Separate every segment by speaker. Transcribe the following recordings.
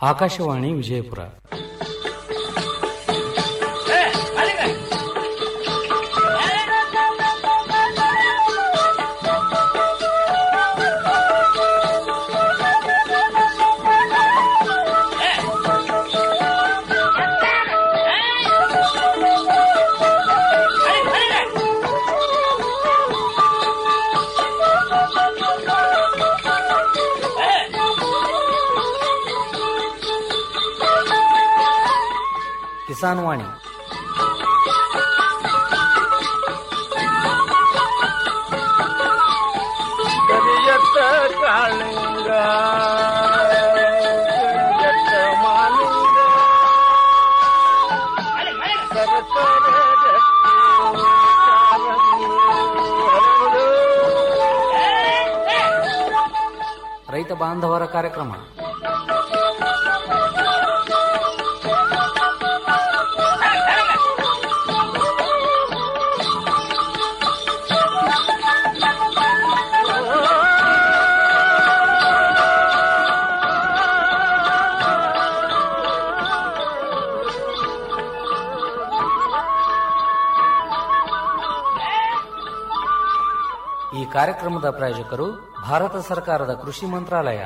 Speaker 1: ಆಕಾಶವಾಣಿ ವಿಜಯಪುರ ಕಿಸಾನ್ ವಾಣಿ
Speaker 2: ಕರಿಯತ್ತ ಕಾಳಿಂಗ ಕರಿಯತ್ತ ಮಾಲಿಂಗ ಸರಸರ ರಕ್ತಿ ಕಾರಂಗಿ ಹರಡು.
Speaker 1: ರೈತ ಬಾಂಧವರ ಕಾರ್ಯಕ್ರಮ ಈ ಕಾರ್ಯಕ್ರಮದ ಪ್ರಾಯೋಜಕರು ಭಾರತ ಸರ್ಕಾರದ ಕೃಷಿ ಮಂತ್ರಾಲಯ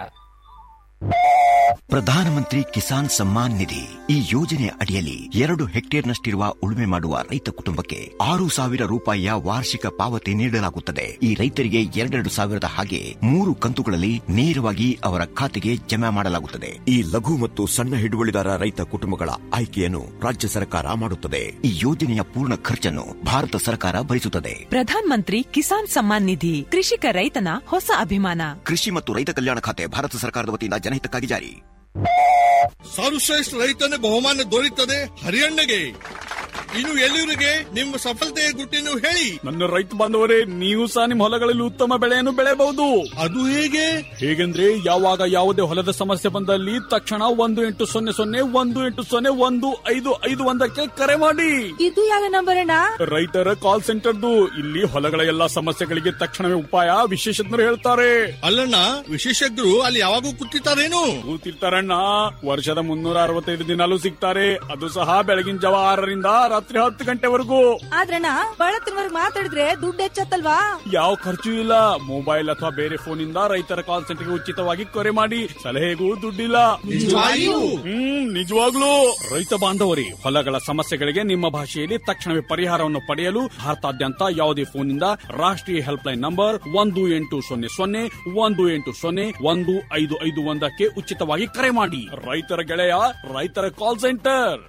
Speaker 3: ಪ್ರಧಾನಮಂತ್ರಿ ಕಿಸಾನ್ ಸಮ್ಮಾನ್ ನಿಧಿ ಈ ಯೋಜನೆಯ ಅಡಿಯಲ್ಲಿ ಎರಡು ಹೆಕ್ಟೇರ್ನಷ್ಟಿರುವ ಉಳುಮೆ ಮಾಡುವ ರೈತ ಕುಟುಂಬಕ್ಕೆ ಆರು ಸಾವಿರ ರೂಪಾಯಿಯ ವಾರ್ಷಿಕ ಪಾವತಿ ನೀಡಲಾಗುತ್ತದೆ ಈ ರೈತರಿಗೆ ಎರಡೆರಡು ಸಾವಿರದ ಹಾಗೆ ಮೂರು ಕಂತುಗಳಲ್ಲಿ ನೇರವಾಗಿ ಅವರ ಖಾತೆಗೆ ಜಮಾ ಮಾಡಲಾಗುತ್ತದೆ ಈ ಲಘು ಮತ್ತು ಸಣ್ಣ ಹಿಡುವಳಿದಾರ ರೈತ ಕುಟುಂಬಗಳ ಆಯ್ಕೆಯನ್ನು ರಾಜ್ಯ ಸರ್ಕಾರ ಮಾಡುತ್ತದೆ ಈ ಯೋಜನೆಯ ಪೂರ್ಣ ಖರ್ಚನ್ನು ಭಾರತ ಸರ್ಕಾರ ಭರಿಸುತ್ತದೆ
Speaker 4: ಪ್ರಧಾನ್ ಮಂತ್ರಿ ಕಿಸಾನ್ ಸಮ್ಮಾನ್ ನಿಧಿ ಕೃಷಿಕ ರೈತನ ಹೊಸ ಅಭಿಮಾನ
Speaker 3: ಕೃಷಿ ಮತ್ತು ರೈತ ಕಲ್ಯಾಣ ಖಾತೆ ಭಾರತ ಸರ್ಕಾರದ ವತಿಯಿಂದ ಜನಹಿತಕ್ಕಾಗಿ ಜಾರಿ
Speaker 5: ಸರ್ವಶ್ರೇಷ್ಠ ರೈತನ ಬಹುಮಾನ ದೊರೆಯುತ್ತದೆ ಹರಿಯಣ್ಣಗೆ ಇನ್ನು ಎಲ್ಲಿವರಿಗೆ ನಿಮ್ಮ ಸಫಲತೆಯ ಗುಟ್ಟಿನ ಹೇಳಿ
Speaker 6: ನನ್ನ ರೈತ ಬಾಂಧವರೇ ನೀವು ಸಹ ನಿಮ್ಮ ಹೊಲಗಳಲ್ಲಿ ಉತ್ತಮ ಬೆಳೆಯನ್ನು ಬೆಳೆಯಬಹುದು
Speaker 5: ಅದು ಹೇಗೆ
Speaker 6: ಹೇಗೆಂದ್ರೆ ಯಾವಾಗ ಯಾವುದೇ ಹೊಲದ ಸಮಸ್ಯೆ ಬಂದಲ್ಲಿ ತಕ್ಷಣ ಒಂದು ಎಂಟು ಸೊನ್ನೆ ಸೊನ್ನೆ ಒಂದು ಎಂಟು ಸೊನ್ನೆ ಒಂದು ಐದು ಐದು ಒಂದಕ್ಕೆ ಕರೆ ಮಾಡಿ
Speaker 4: ಇದು ಯಾವ ನಂಬರ್ ಅಣ್ಣ
Speaker 6: ರೈತರ ಕಾಲ್ ಸೆಂಟರ್ದು ಇಲ್ಲಿ ಹೊಲಗಳ ಎಲ್ಲಾ ಸಮಸ್ಯೆಗಳಿಗೆ ತಕ್ಷಣವೇ ಉಪಾಯ ವಿಶೇಷಜ್ಞರು ಹೇಳ್ತಾರೆ
Speaker 5: ಅಲ್ಲಣ್ಣ ವಿಶೇಷಜ್ಞರು ಅಲ್ಲಿ ಯಾವಾಗೂ ಕೂತಿರ್ತಾರೇನು
Speaker 6: ಕೂತಿರ್ತಾರಣ್ಣ ವರ್ಷದ ಮುನ್ನೂರ ಅರವತ್ತೈದು ದಿನಾಲೂ ಸಿಗ್ತಾರೆ ಅದು ಸಹ ಬೆಳಗಿನ ಜಾವ ಆರರಿಂದ ರಾತ್ರಿ ಹತ್ತು ಗಂಟೆವರೆಗೂ
Speaker 4: ಆದ್ರಣ್ಣ ಬಳತ್ತಿನವರೆಗೆ ಮಾತಾಡಿದ್ರೆ ದುಡ್ಡು ಹೆಚ್ಚತ್ತಲ್ವಾ
Speaker 6: ಯಾವ ಖರ್ಚು ಇಲ್ಲ ಮೊಬೈಲ್ ಅಥವಾ ಬೇರೆ ಫೋನ್ ಇಂದ ರೈತರ ಕಾಲ್ ಸೆಂಟರ್ಗೆ ಉಚಿತವಾಗಿ ಕರೆ ಮಾಡಿ ಸಲಹೆಗೂ ದುಡ್ಡಿಲ್ಲ
Speaker 5: ನಿಜವಾಗಿಯೂ?
Speaker 6: ಹ್ಮ್ ನಿಜವಾಗ್ಲೂ ರೈತ ಬಾಂಧವರಿ ಹೊಲಗಳ ಸಮಸ್ಯೆಗಳಿಗೆ ನಿಮ್ಮ ಭಾಷೆಯಲ್ಲಿ ತಕ್ಷಣವೇ ಪರಿಹಾರವನ್ನು ಪಡೆಯಲು ಭಾರತಾದ್ಯಂತ ಯಾವುದೇ ಫೋನ್ ಇಂದ ರಾಷ್ಟ್ರೀಯ ಹೆಲ್ಪ್ ಲೈನ್ ನಂಬರ್ ಒಂದು ಎಂಟು ಸೊನ್ನೆ ಸೊನ್ನೆ ಒಂದು ಎಂಟು ಸೊನ್ನೆ ಒಂದು ಐದು ಐದು ಒಂದಕ್ಕೆ ಉಚಿತವಾಗಿ ಕರೆ ಮಾಡಿ ರೈತರ ಗೆಳೆಯ ರೈತರ ಕಾಲ್ ಸೆಂಟರ್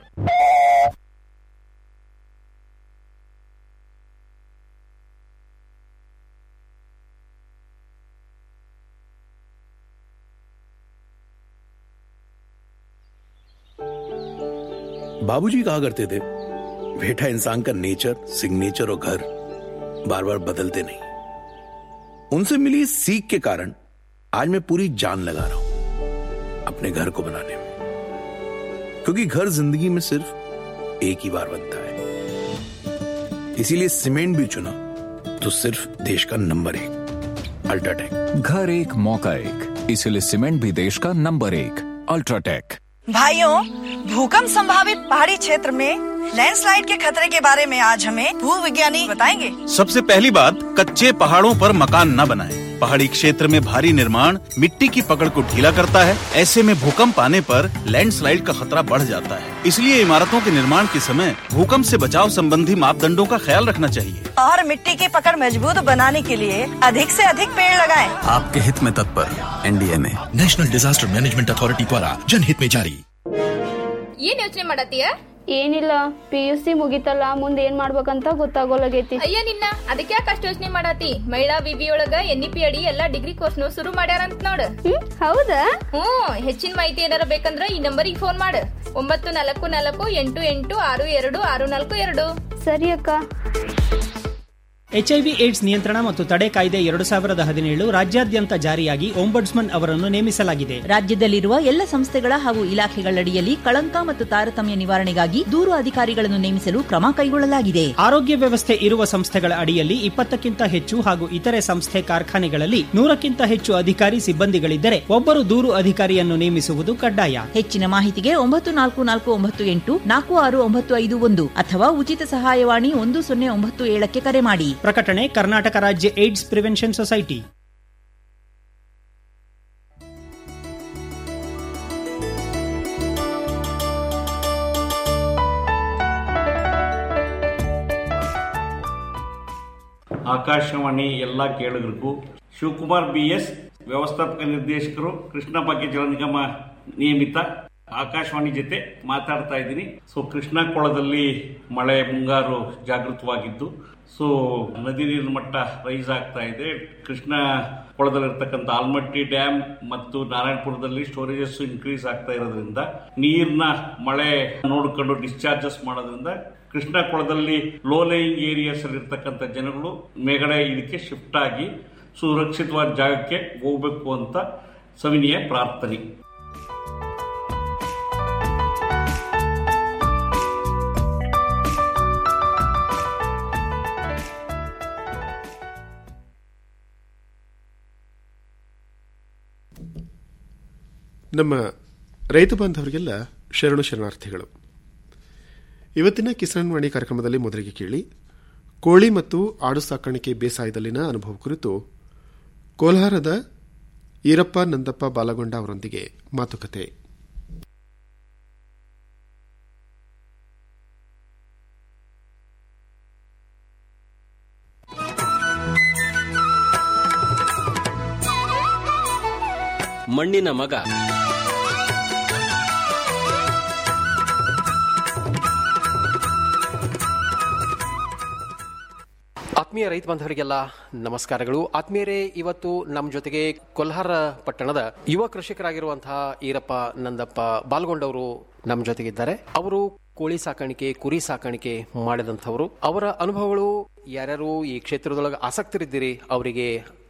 Speaker 7: बाबूजी कहा करते थे बेटा इंसान का नेचर सिग्नेचर और घर बार बार बदलते नहीं उनसे मिली इस सीख के कारण आज मैं पूरी जान लगा रहा हूं अपने घर को बनाने में क्योंकि घर जिंदगी में सिर्फ एक ही बार बनता है इसीलिए सीमेंट भी चुना तो सिर्फ देश का नंबर एक अल्ट्राटेक
Speaker 8: घर एक मौका एक इसलिए सीमेंट भी देश का नंबर एक अल्ट्राटेक
Speaker 9: भाइयों भूकंप संभावित पहाड़ी क्षेत्र में लैंडस्लाइड के खतरे के बारे में आज हमें भू विज्ञानी बताएंगे
Speaker 10: सबसे पहली बात कच्चे पहाड़ों पर मकान न बनाएं। पहाड़ी क्षेत्र में भारी निर्माण मिट्टी की पकड़ को ढीला करता है ऐसे में भूकंप आने पर लैंडस्लाइड का खतरा बढ़ जाता है इसलिए इमारतों के निर्माण के समय भूकंप से बचाव संबंधी मापदंडों का ख्याल रखना चाहिए
Speaker 9: और मिट्टी की पकड़ मजबूत बनाने के लिए अधिक से अधिक पेड़ लगाएं।
Speaker 8: आपके हित में तत्पर एनडीए में
Speaker 11: ನ್ಯಾಷನಲ್ ಡಿಸಾಸ್ಟರ್ ಮ್ಯಾನೇಜ್ಮೆಂಟ್ ಅಥಾರಿಟಿ ದ್ವಾರ ಜನಹಿತ್ ಮೇ ಜಾರಿ
Speaker 12: ಏನ್ ಯೋಚನೆ ಮಾಡತ್ತೀಯ
Speaker 13: ಏನಿಲ್ಲ ಪಿ ಯು ಸಿ ಮುಗಿತಲ್ಲ ಮುಂದೆ ಏನ್ ಮಾಡ್ಬೇಕಂತ ಗೊತ್ತಾಗೋಲಾಗೈತಿ
Speaker 12: ಅಯ್ಯ ನಿನ್ನ ಅದಕ್ಕೆ ಯಾಕೆ ಅಷ್ಟು ಯೋಚನೆ ಮಾಡತಿ ಮಹಿಳಾ ವಿವಿ ಒಳಗ ಎನ್ ಇ ಪಿ ಅಡಿ ಎಲ್ಲಾ ಡಿಗ್ರಿ ಕೋರ್ಸ್ನು ಶುರು ಮಾಡ್ಯಾರಂತ ನೋಡ್
Speaker 13: ಹೌದಾ
Speaker 12: ಹ್ಮ್ ಹೆಚ್ಚಿನ ಮಾಹಿತಿ ಏನಾರ ಬೇಕಂದ್ರ ಈ ನಂಬರಿಗೆ ಫೋನ್ ಮಾಡು ಒಂಬತ್ತು ನಾಲ್ಕು ನಾಲ್ಕು ಎಂಟು ಎಂಟು ಆರು ಎರಡು ಆರು ನಾಲ್ಕು ಎರಡು
Speaker 13: ಸರಿ ಅಕ್ಕ
Speaker 14: ಎಚ್ಐವಿ ಏಡ್ಸ್ ನಿಯಂತ್ರಣ ಮತ್ತು ತಡೆ ಕಾಯ್ದೆ ಎರಡು ಸಾವಿರದ ಹದಿನೇಳು ರಾಜ್ಯಾದ್ಯಂತ ಜಾರಿಯಾಗಿ ಒಂಬಡ್ಸ್ಮನ್ ಅವರನ್ನು ನೇಮಿಸಲಾಗಿದೆ
Speaker 15: ರಾಜ್ಯದಲ್ಲಿರುವ ಎಲ್ಲ ಸಂಸ್ಥೆಗಳ ಹಾಗೂ ಇಲಾಖೆಗಳಡಿಯಲ್ಲಿ ಕಳಂಕ ಮತ್ತು ತಾರತಮ್ಯ ನಿವಾರಣೆಗಾಗಿ ದೂರು ಅಧಿಕಾರಿಗಳನ್ನು ನೇಮಿಸಲು ಕ್ರಮ ಕೈಗೊಳ್ಳಲಾಗಿದೆ
Speaker 14: ಆರೋಗ್ಯ ವ್ಯವಸ್ಥೆ ಇರುವ ಸಂಸ್ಥೆಗಳ ಅಡಿಯಲ್ಲಿ ಇಪ್ಪತ್ತಕ್ಕಿಂತ ಹೆಚ್ಚು ಹಾಗೂ ಇತರೆ ಸಂಸ್ಥೆ ಕಾರ್ಖಾನೆಗಳಲ್ಲಿ ನೂರಕ್ಕಿಂತ ಹೆಚ್ಚು ಅಧಿಕಾರಿ ಸಿಬ್ಬಂದಿಗಳಿದ್ದರೆ ಒಬ್ಬರು ದೂರು ಅಧಿಕಾರಿಯನ್ನು ನೇಮಿಸುವುದು ಕಡ್ಡಾಯ
Speaker 15: ಹೆಚ್ಚಿನ ಮಾಹಿತಿಗೆ ಒಂಬತ್ತು ನಾಲ್ಕು ನಾಲ್ಕು ಒಂಬತ್ತು ಎಂಟು ನಾಲ್ಕು ಆರು ಒಂಬತ್ತು ಐದು ಒಂದು ಅಥವಾ ಉಚಿತ ಸಹಾಯವಾಣಿ ಒಂದು ಸೊನ್ನೆ ಒಂಬತ್ತು ಏಳಕ್ಕೆ ಕರೆ ಮಾಡಿ
Speaker 14: ಪ್ರಕಟಣೆ ಕರ್ನಾಟಕ ರಾಜ್ಯ ಏಡ್ಸ್ ಪ್ರಿವೆನ್ಷನ್ ಸೊಸೈಟಿ
Speaker 16: ಆಕಾಶವಾಣಿ ಎಲ್ಲ ಕೇಳುಗರಿಗೂ ಶಿವಕುಮಾರ್ ಬಿ ಎಸ್ ವ್ಯವಸ್ಥಾಪಕ ನಿರ್ದೇಶಕರು ಕೃಷ್ಣ ಭಾಗ್ಯ ಜಲ ನಿಗಮ ನಿಯಮಿತ ಆಕಾಶವಾಣಿ ಜೊತೆ ಮಾತಾಡ್ತಾ ಇದ್ದೀನಿ ಸೊ ಕೃಷ್ಣ ಕೊಳದಲ್ಲಿ ಮಳೆ ಮುಂಗಾರು ಜಾಗೃತವಾಗಿದ್ದು ಸೊ ನದಿ ನೀರಿನ ಮಟ್ಟ ರೈಸ್ ಆಗ್ತಾ ಇದೆ ಕೃಷ್ಣ ಕೊಳದಲ್ಲಿರ್ತಕ್ಕಂಥ ಆಲ್ಮಟ್ಟಿ ಡ್ಯಾಮ್ ಮತ್ತು ನಾರಾಯಣಪುರದಲ್ಲಿ ಸ್ಟೋರೇಜಸ್ ಇನ್ಕ್ರೀಸ್ ಆಗ್ತಾ ಇರೋದ್ರಿಂದ ನೀರಿನ ಮಳೆ ನೋಡಿಕೊಂಡು ಡಿಸ್ಚಾರ್ಜಸ್ ಮಾಡೋದ್ರಿಂದ ಕೃಷ್ಣ ಕೊಳದಲ್ಲಿ ಲೋ ಲೈಯಿಂಗ್ ಏರಿಯಾಸ್ ಅಲ್ಲಿ ಇರ್ತಕ್ಕಂಥ ಜನಗಳು ಮೇಗಡೆ ಇದಕ್ಕೆ ಶಿಫ್ಟ್ ಆಗಿ ಸುರಕ್ಷಿತವಾದ ಜಾಗಕ್ಕೆ ಹೋಗ್ಬೇಕು ಅಂತ ಸವಿನಿಯ ಪ್ರಾರ್ಥನೆ
Speaker 17: ನಮ್ಮ ರೈತ ಬಾಂಧವರಿಗೆಲ್ಲ ಶರಣು ಶರಣಾರ್ಥಿಗಳು ಇವತ್ತಿನ ಕಿಸಾನ್ ವಾಣಿ ಕಾರ್ಯಕ್ರಮದಲ್ಲಿ ಮೊದಲಿಗೆ ಕೇಳಿ ಕೋಳಿ ಮತ್ತು ಆಡು ಸಾಕಾಣಿಕೆ ಬೇಸಾಯದಲ್ಲಿನ ಅನುಭವ ಕುರಿತು ಕೋಲಾರದ ಈರಪ್ಪ ನಂದಪ್ಪ ಬಾಲಗೊಂಡ ಅವರೊಂದಿಗೆ ಮಾತುಕತೆ
Speaker 18: ಮಣ್ಣಿನ ಮಗ ಆತ್ಮೀಯ ರೈತ ಬಾಂಧವರಿಗೆಲ್ಲ ನಮಸ್ಕಾರಗಳು ಆತ್ಮೀಯರೇ ಇವತ್ತು ನಮ್ಮ ಜೊತೆಗೆ ಕೊಲ್ಹಾರ ಪಟ್ಟಣದ ಯುವ ಕೃಷಿಕರಾಗಿರುವಂತಹ ಈರಪ್ಪ ನಂದಪ್ಪ ಬಾಲ್ಗೊಂಡವರು ನಮ್ಮ ಜೊತೆಗಿದ್ದಾರೆ ಅವರು ಕೋಳಿ ಸಾಕಾಣಿಕೆ ಕುರಿ ಸಾಕಾಣಿಕೆ ಮಾಡಿದಂಥವರು ಅವರ ಅನುಭವಗಳು ಯಾರ್ಯಾರು ಈ ಕ್ಷೇತ್ರದೊಳಗೆ ಆಸಕ್ತರಿದ್ದೀರಿ ಅವರಿಗೆ